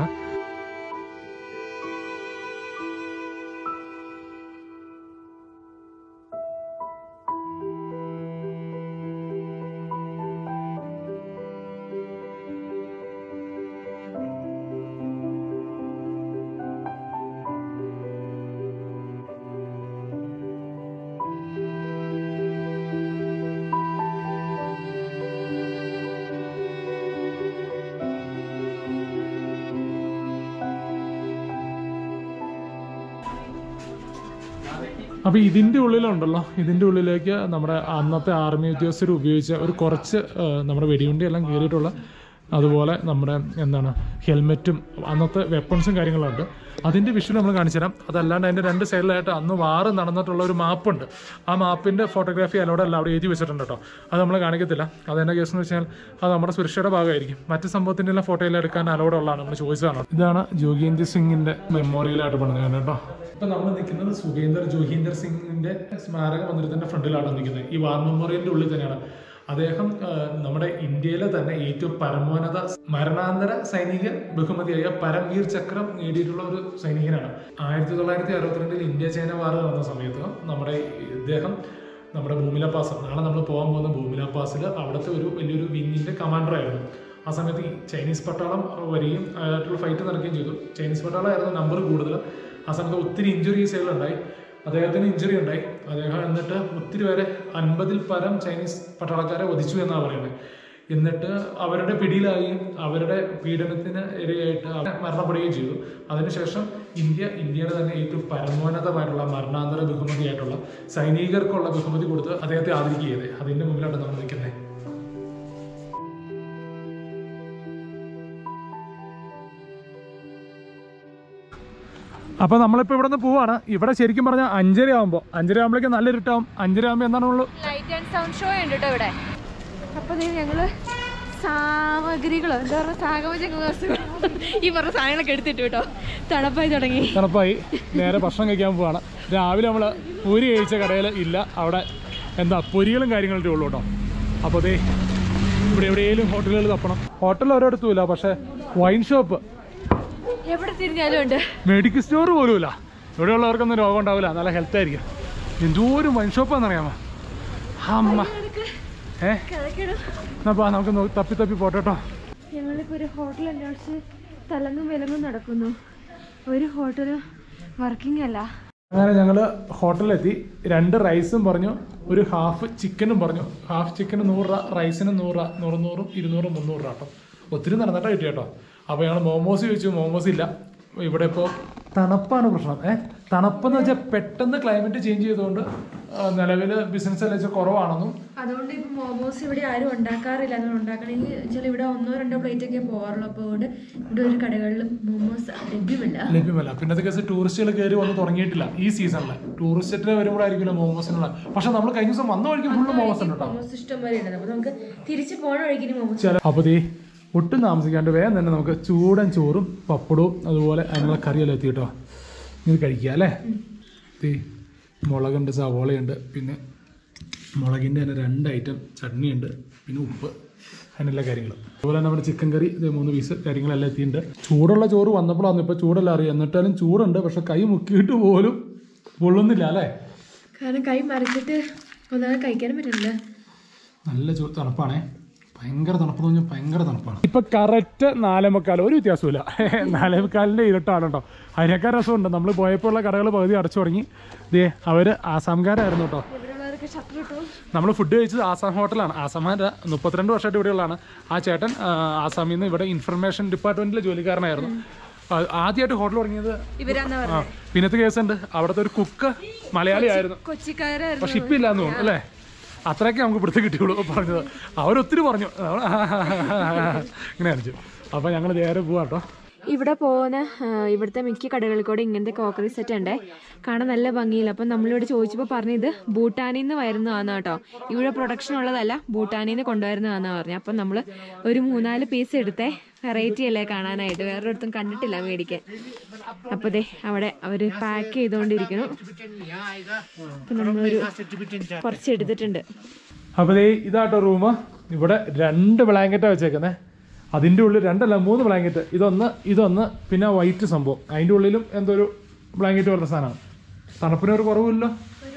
അപ്പോൾ ഇതിൻ്റെ ഉള്ളിലുണ്ടല്ലോ ഇതിൻ്റെ ഉള്ളിലേക്ക് നമ്മുടെ അന്നത്തെ ആർമി ഉദ്യോഗസ്ഥർ ഉപയോഗിച്ച ഒരു കുറച്ച് ആ, നമ്മുടെ വെടിയുണ്ടി എല്ലാം കയറിയിട്ടുള്ള അതുപോലെ നമ്മുടെ എന്താണ് ഹെൽമെറ്റും അന്നത്തെ വെപ്പൺസും കാര്യങ്ങളുണ്ട് അതിൻ്റെ വിഷ്വൽ നമ്മൾ കാണിച്ചു തരാം അതല്ലാണ്ട് അതിൻ്റെ രണ്ട് സൈഡിലായിട്ട് അന്ന് വാറ് നടന്നിട്ടുള്ള ഒരു മാപ്പുണ്ട് ആ മാപ്പിൻ്റെ ഫോട്ടോഗ്രാഫി അലോടെ അല്ല അവിടെ എഴുതി വെച്ചിട്ടുണ്ട് കേട്ടോ അത് നമ്മൾ കാണിക്കത്തില്ല അതെന്നെ കേസ് എന്ന് വെച്ചാൽ അത് നമ്മുടെ സുരക്ഷയുടെ ഭാഗമായിരിക്കും മറ്റ് സംഭവത്തിൻ്റെ എല്ലാം ഫോട്ടോയിൽ എടുക്കാൻ അലോടെ ഉള്ളതാണ് നമ്മൾ ചോദിച്ചതാണ് ഇതാണ് ജോഗീന്ദർ സിംഗിൻ്റെ മെമ്മോറിയലായിട്ട് പണിതാണ് കേട്ടോ ഇപ്പൊ നമ്മൾ നിൽക്കുന്നത് സുഖേന്ദർ ജോഹീന്ദർ സിംഗിന്റെ സ്മാരക മന്ദിരത്തിന്റെ ഫ്രണ്ടിലാണ് നിൽക്കുന്നത് ഈ വാർ മെമ്മോറിയലിന്റെ ഉള്ളിൽ തന്നെയാണ് അദ്ദേഹം ആ, നമ്മുടെ ഇന്ത്യയിലെ തന്നെ ഏറ്റവും പരമോന്നത മരണാന്തര സൈനിക ബഹുമതിയായ പരംവീർ ചക്രം നേടിയിട്ടുള്ള ഒരു സൈനികനാണ് ആയിരത്തി തൊള്ളായിരത്തി അറുപത്തിരണ്ടിൽ ഇന്ത്യ ചൈന വാർ നടന്ന സമയത്ത് നമ്മുടെ ഇദ്ദേഹം നമ്മുടെ ഭൂമില പാസ് നാളെ നമ്മൾ പോകാൻ പോകുന്ന ഭൂമില പാസിൽ അവിടുത്തെ ഒരു വലിയൊരു വിങ്ങിന്റെ കമാൻഡർ ആയിരുന്നു ആ സമയത്ത് ഈ ചൈനീസ് പട്ടാളം വരികയും ആയിട്ടുള്ള ഫൈറ്റ് നടക്കുകയും ചെയ്തു ചൈനീസ് പട്ടാളമായിരുന്നു നമ്പർ കൂടുതൽ ആ സമയത്ത് ഒത്തിരി ഇഞ്ചുറീസ് ഉണ്ടായി അദ്ദേഹത്തിന് ഇഞ്ചുറി ഉണ്ടായി അദ്ദേഹം എന്നിട്ട് ഒത്തിരി പേരെ അൻപതിൽ പരം ചൈനീസ് പട്ടാളക്കാരെ വധിച്ചു എന്നാണ് പറയുന്നത് എന്നിട്ട് അവരുടെ പിടിയിലാകുകയും അവരുടെ പീഡനത്തിന് ഇരയായിട്ട് അവർ മരണപ്പെടുകയും ചെയ്തു അതിനുശേഷം ഇന്ത്യ ഇന്ത്യയുടെ തന്നെ ഏറ്റവും പരമോന്നതമായിട്ടുള്ള മരണാന്തര ബഹുമതിയായിട്ടുള്ള സൈനികർക്കുള്ള ബഹുമതി കൊടുത്ത് അദ്ദേഹത്തെ ആദരിക്കുക ചെയ്തത് അതിന്റെ മുമ്പിലാണ് നമ്മൾ നിൽക്കുന്നത് അപ്പോൾ നമ്മളിപ്പോൾ ഇവിടെ നിന്ന് പോവാണ് ഇവിടെ ശരിക്കും പറഞ്ഞാൽ അഞ്ചര ആകുമ്പോൾ അഞ്ചര ആകുമ്പോഴേക്കും നല്ല ഇരുട്ടാവും അഞ്ചര ആകുമ്പോൾ എന്താണ് നമ്മൾ ലൈറ്റ് ആൻഡ് സൗണ്ട് ഷോ ഉണ്ട് കേട്ടോ ഇവിടെ അപ്പൊ ദേ ഞങ്ങള് സാമഗ്രികളോ എന്താ പറയുക സാഗമജക വസ്തുക്കളോ ഈ പറഞ്ഞ സാധനങ്ങളൊക്കെ എടുത്തിട്ട് കേട്ടോ തണുപ്പായി തുടങ്ങി തണുപ്പായി നേരെ ഭക്ഷണം കഴിക്കാൻ പോവാണ് രാവിലെ നമ്മൾ പൂരി കഴിച്ച കടയിൽ ഇല്ല അവിടെ എന്താ പൊരികളും കാര്യങ്ങളൊക്കെ ഉള്ളൂ കേട്ടോ അപ്പോൾ അതേ ഇവിടെ എവിടെയെങ്കിലും ഹോട്ടലുകൾ തപ്പണം ഹോട്ടൽ ഒരിടത്തും ഇല്ല പക്ഷേ വൈൻ ഷോപ്പ് എവിടെ തിരിഞ്ഞാലും ഉണ്ട് മെഡിക്കൽ സ്റ്റോർ പോലും ഇല്ല ഇവിടെയുള്ളവർക്കൊന്നും രോഗം ഉണ്ടാവില്ല നല്ല ഹെൽത്ത് ആയിരിക്കും എന്തോരം വൈൻ ഷോപ്പാണെന്നറിയാമോ അമ്മ ഏ കിഴക്കിടും എന്നാ നമുക്ക് നോ- തപ്പി തപ്പി പോട്ടെ കേട്ടോ ഞങ്ങളിപ്പോൾ ഒരു ഹോട്ടൽ അന്വേഷിച്ച് തലങ്ങും വിലങ്ങും നടക്കുന്നു ഒരു ഹോട്ടലും വർക്കിംഗ് അല്ല അങ്ങനെ ഞങ്ങൾ ഹോട്ടലിലെത്തി രണ്ട് റൈസും പറഞ്ഞു ഒരു ഹാഫ് ചിക്കനും പറഞ്ഞു ഹാഫ് ചിക്കന് നൂറ് രൂപ റൈസിന് നൂറ് രൂപ നൂറ് നൂറും ഇരുന്നൂറും മുന്നൂറ് രൂപ കേട്ടോ ഒത്തിരി നടന്നിട്ടാണ് കിട്ടി കേട്ടോ അപ്പോൾ ഞങ്ങൾ മോമോസ് ചോദിച്ചു മോമോസ് ഇല്ല ഇവിടെ ഇപ്പോൾ തണുപ്പാണ് പ്രശ്നം ഏ തണുപ്പെന്ന് വെച്ചാൽ പെട്ടെന്ന് ക്ലൈമറ്റ് ചേഞ്ച് ചെയ്തുകൊണ്ട് നിലവിൽ ബിസിനസ് എല്ലാം വെച്ചാൽ കുറവാണെന്നും അതുകൊണ്ട് ഇപ്പം മോമോസ് ഇവിടെ ആരും ഉണ്ടാക്കാറില്ല അത് ഉണ്ടാക്കണമെങ്കിൽ വെച്ചാൽ ഇവിടെ ഒന്നോ രണ്ടോ പ്ലേറ്റ് ഒക്കെ പോകാറുള്ളൂ അപ്പോൾ അതുകൊണ്ട് ഇവിടെ ഒരു കടകളിലും മോമോസ് ലഭ്യമല്ല ലഭ്യമല്ല പിന്നത്തെ കേസ് ടൂറിസ്റ്റുകൾ കയറി വന്ന് തുടങ്ങിയിട്ടില്ല ഈ സീസണിൽ ടൂറിസ്റ്റിന് വരുമ്പോഴായിരിക്കില്ല മോമോസിനുള്ള പക്ഷെ നമ്മൾ കഴിഞ്ഞ ദിവസം വന്ന വഴിക്ക് ഫുള്ള് മോമോസ് ഉണ്ട് കേട്ടോ മോമോസ് ഇഷ്ടം പോലെ ഉണ്ട് അപ്പോൾ നമുക്ക് തിരിച്ച് പോണ വഴിക്കിന് മോമോസ് ചില അപ്പോൾ ദേ ഒട്ടും താമസിക്കാണ്ട് വേഗം തന്നെ നമുക്ക് ചൂടൻ ചോറും പപ്പടവും അതുപോലെ അതിനുള്ള കറിയെല്ലാം എത്തി കേട്ടോ ഇത് കഴിക്കുക അല്ലേ ദേ മുളകുണ്ട് സവോളയുണ്ട് പിന്നെ മുളകിൻ്റെ തന്നെ രണ്ട് ഐറ്റം ചട്നിയുണ്ട് പിന്നെ ഉപ്പ് അതിനെല്ലാ കാര്യങ്ങളും അതുപോലെ തന്നെ നമ്മുടെ ചിക്കൻ കറി ഇത് മൂന്ന് പീസ് കാര്യങ്ങളെല്ലാം എത്തിയിട്ടുണ്ട് ചൂടുള്ള ചോറ് വന്നപ്പോഴാണ് ഇപ്പോൾ ചൂടെല്ലാം അറിയാം എന്നിട്ടാലും ചൂടുണ്ട് പക്ഷെ കൈ മുക്കിയിട്ട് പോലും പൊള്ളുന്നില്ല അല്ലേ കാരണം കൈ മറിച്ചിട്ട് ഒന്നാമത് കഴിക്കാനും പറ്റുന്നില്ല നല്ല ചൂ തണുപ്പാണേ ഭയങ്കര തണുപ്പ് പറഞ്ഞാൽ ഭയങ്കര തണുപ്പാണ് ഇപ്പൊ കറക്റ്റ് നാലേമുക്കാൽ ഒരു വ്യത്യാസമില്ല നാലേമുക്കാലിന്റെ ഇരുട്ടാണ് കേട്ടോ അതിനേക്കാൾ രസമുണ്ട് നമ്മൾ പോയപ്പോൾ ഉള്ള കടകൾ പകുതി അടച്ചു തുടങ്ങി ദേ അവര് ആസാംകാരായിരുന്നു കേട്ടോ ഇവിടെയുള്ളവരൊക്കെ ഷട്ടർ ഇട്ടു നമ്മൾ ഫുഡ് കഴിച്ചത് ആസാം ഹോട്ടലാണ് ആസാമാൻ്റെ മുപ്പത്തിരണ്ട് വർഷമായിട്ട് ഇവിടെയുള്ളതാണ് ആ ചേട്ടൻ ആ, ആസാമിൽ നിന്ന് ഇവിടെ ഇൻഫർമേഷൻ ഡിപ്പാർട്ട്മെന്റിലെ ജോലിക്കാരനായിരുന്നു ആ, ആദ്യമായിട്ട് ഹോട്ടൽ തുടങ്ങിയത് ഇവരാന്നാ ആ പിന്നത്തെ കേസുണ്ട് അവിടുത്തെ ഒരു കുക്ക് മലയാളി ആയിരുന്നു കൊച്ചിക്കാരായിരുന്നു പക്ഷെ ഇപ്പം ഇല്ലാന്ന് തോന്നുന്നു അല്ലേ അത്രയൊക്കെ നമുക്ക് പിടുത്തം കിട്ടിയുള്ളൂ പറഞ്ഞത് അവരൊത്തിരി പറഞ്ഞു ഇങ്ങനെ കാണിച്ചു അപ്പോൾ ഞങ്ങൾ നേരെ പോവാ കേട്ടോ ഇവിടെ പോകുന്ന ആ, ഇവിടുത്തെ മിക്ക കടകളിൽ കൂടെ ഇങ്ങനത്തെ കോക്കറി സെറ്റ് ഉണ്ടേ കാണാൻ നല്ല ഭംഗിയില്ല അപ്പം നമ്മളിവിടെ ചോദിച്ചപ്പോൾ പറഞ്ഞത് ഭൂട്ടാനിൽ നിന്ന് വരുന്നതാന്ന് കേട്ടോ ഇവിടെ പ്രൊഡക്ഷൻ ഉള്ളതല്ല ഭൂട്ടാനിൽ നിന്ന് കൊണ്ടുവരുന്നതാന്ന് പറഞ്ഞു അപ്പം നമ്മൾ ഒരു മൂന്നാല് പീസ് എടുത്തേ വെറൈറ്റി അല്ലേ കാണാനായിട്ട് വേറൊരിടത്തും കണ്ടിട്ടില്ല മേടിക്കാൻ അപ്പോൾ ദേ അവിടെ അവർ പാക്ക് ചെയ്തുകൊണ്ടിരിക്കുന്നു അപ്പം നമ്മളൊരു കുറച്ച് എടുത്തിട്ടുണ്ട് അപ്പോൾ ദേ ഇതാട്ടോ റൂം ഇവിടെ രണ്ട് ബ്ലാങ്കറ്റാണ് വെച്ചേക്കുന്നത് അതിൻ്റെ ഉള്ളിൽ രണ്ടല്ല മൂന്ന് ബ്ലാങ്കറ്റ് ഇതൊന്ന് ഇതൊന്ന് പിന്നെ വൈറ്റ് സംഭവം അതിൻ്റെ ഉള്ളിലും എന്തോ ഒരു ബ്ലാങ്കറ്റ് പോലത്തെ സാധനമാണ് തണുപ്പിനൊരു കുറവില്ലല്ലോ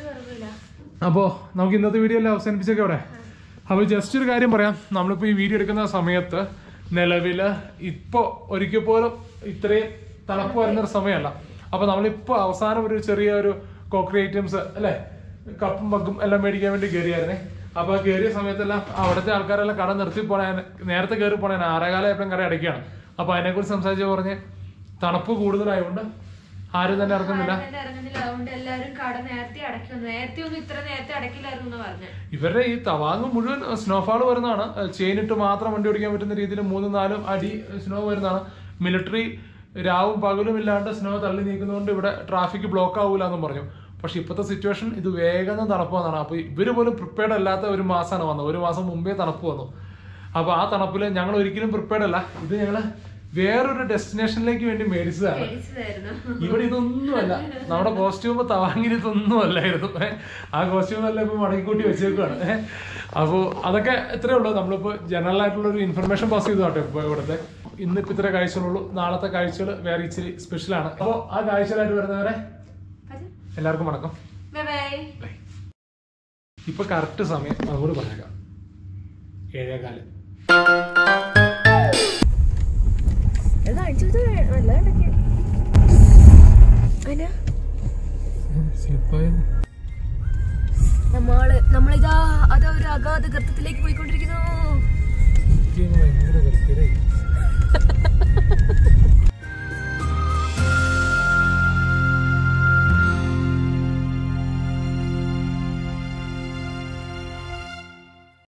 അപ്പോൾ നമുക്ക് ഇന്നത്തെ വീഡിയോ എല്ലാം അവസാനിപ്പിച്ചേക്കെ അവിടെ അപ്പോൾ ജസ്റ്റ് ഒരു കാര്യം പറയാം നമ്മളിപ്പോൾ ഈ വീഡിയോ എടുക്കുന്ന സമയത്ത് നിലവിൽ ഇപ്പോൾ ഒരിക്കൽ പോലും ഇത്രയും തണുപ്പ് വരുന്നൊരു സമയമല്ല അപ്പോൾ നമ്മളിപ്പോൾ അവസാനം ഒരു ചെറിയ ഒരു കോക്കറി ഐറ്റംസ് അല്ലേ കപ്പും പക്കും എല്ലാം മേടിക്കാൻ വേണ്ടി കയറിയായിരുന്നേ അപ്പോൾ ആ കയറിയ സമയത്തെല്ലാം അവിടുത്തെ ആൾക്കാരെല്ലാം കട നിർത്തി പോണേ നേരത്തെ കയറി പോണേ ആറേകാലം എപ്പോഴും കട അടയ്ക്കുകയാണ് അപ്പോൾ അതിനെക്കുറിച്ച് സംസാരിച്ച് പറഞ്ഞ് തണുപ്പ് കൂടുതലായതുകൊണ്ട് ആരും തന്നെ ഇറങ്ങുന്നില്ല ഇറങ്ങുന്നില്ല അതുകൊണ്ട് എല്ലാവരും കട നേരത്തെ അടയ്ക്കുന്നു നേരത്തെ ഒന്നും ഇത്ര നേരത്തെ അടയ്ക്കില്ലായിരുന്നു എന്ന് പറഞ്ഞു ഇവരുടെ ഈ തവാങ് മുഴുവൻ സ്നോഫാൾ വരുന്നതാണ് ചെയിനിട്ട് മാത്രം വണ്ടി ഓടിക്കാൻ പറ്റുന്ന രീതിയിൽ മൂന്നും നാലും അടി സ്നോ വരുന്നതാണ് മിലിറ്ററി രാവും പകലും ഇല്ലാണ്ട് സ്നോ തള്ളി നീക്കുന്നതുകൊണ്ട് ഇവിടെ ട്രാഫിക് ബ്ലോക്ക് ആവൂല എന്നും പറഞ്ഞു പക്ഷെ ഇപ്പോഴത്തെ സിറ്റുവേഷൻ ഇത് വേഗം തണുപ്പ് വന്നതാണ് അപ്പോൾ ഇവര് പോലും പ്രിപ്പയർഡ് അല്ലാത്ത ഒരു മാസമാണ് വന്നത് ഒരു മാസം മുമ്പേ തണുപ്പ് വന്നു അപ്പോൾ ആ തണുപ്പിൽ ഞങ്ങൾ ഒരിക്കലും പ്രിപ്പയർഡ് അല്ല ഇത് ഞങ്ങൾ വേറൊരു ഡെസ്റ്റിനേഷനിലേക്ക് വേണ്ടി മേടിച്ചതാണ് ഇവിടെ ഇതൊന്നുമല്ല നമ്മുടെ കോസ്റ്റ്യൂം തവാങ്ങിൽ ഇതൊന്നും അല്ലായിരുന്നു ഏ. ആ കോസ്റ്റ്യൂം എല്ലാം ഇപ്പൊ മടക്കിക്കൂട്ടി വെച്ചേക്കുവാണ് ഏ. അപ്പോൾ അതൊക്കെ ഇത്രേ ഉള്ളൂ നമ്മളിപ്പോൾ ജനറൽ ആയിട്ടുള്ള ഒരു ഇൻഫർമേഷൻ പാസ് ചെയ്തു കേട്ടോ ഇപ്പോൾ ഇവിടുത്തെ ഇന്നിപ്പോൾ ഇത്ര കാഴ്ചകളുള്ളൂ നാളത്തെ കാഴ്ചകൾ വേറെ ഇച്ചിരി സ്പെഷ്യലാണ് അപ്പോൾ ആ കാഴ്ചകളായിട്ട് വരുന്നവരെ എല്ലാവർക്കും വണക്കം ബൈ ബൈ ഇപ്പൊ കറക്റ്റ് സമയം അതുകൂടി പറഞ്ഞേക്കാം ഏഴേകാല് നമ്മള് നമ്മളിതാ അതാ ഒരു അഗാധ ഗർത്തത്തിലേക്ക് പോയിക്കൊണ്ടിരിക്കുന്നു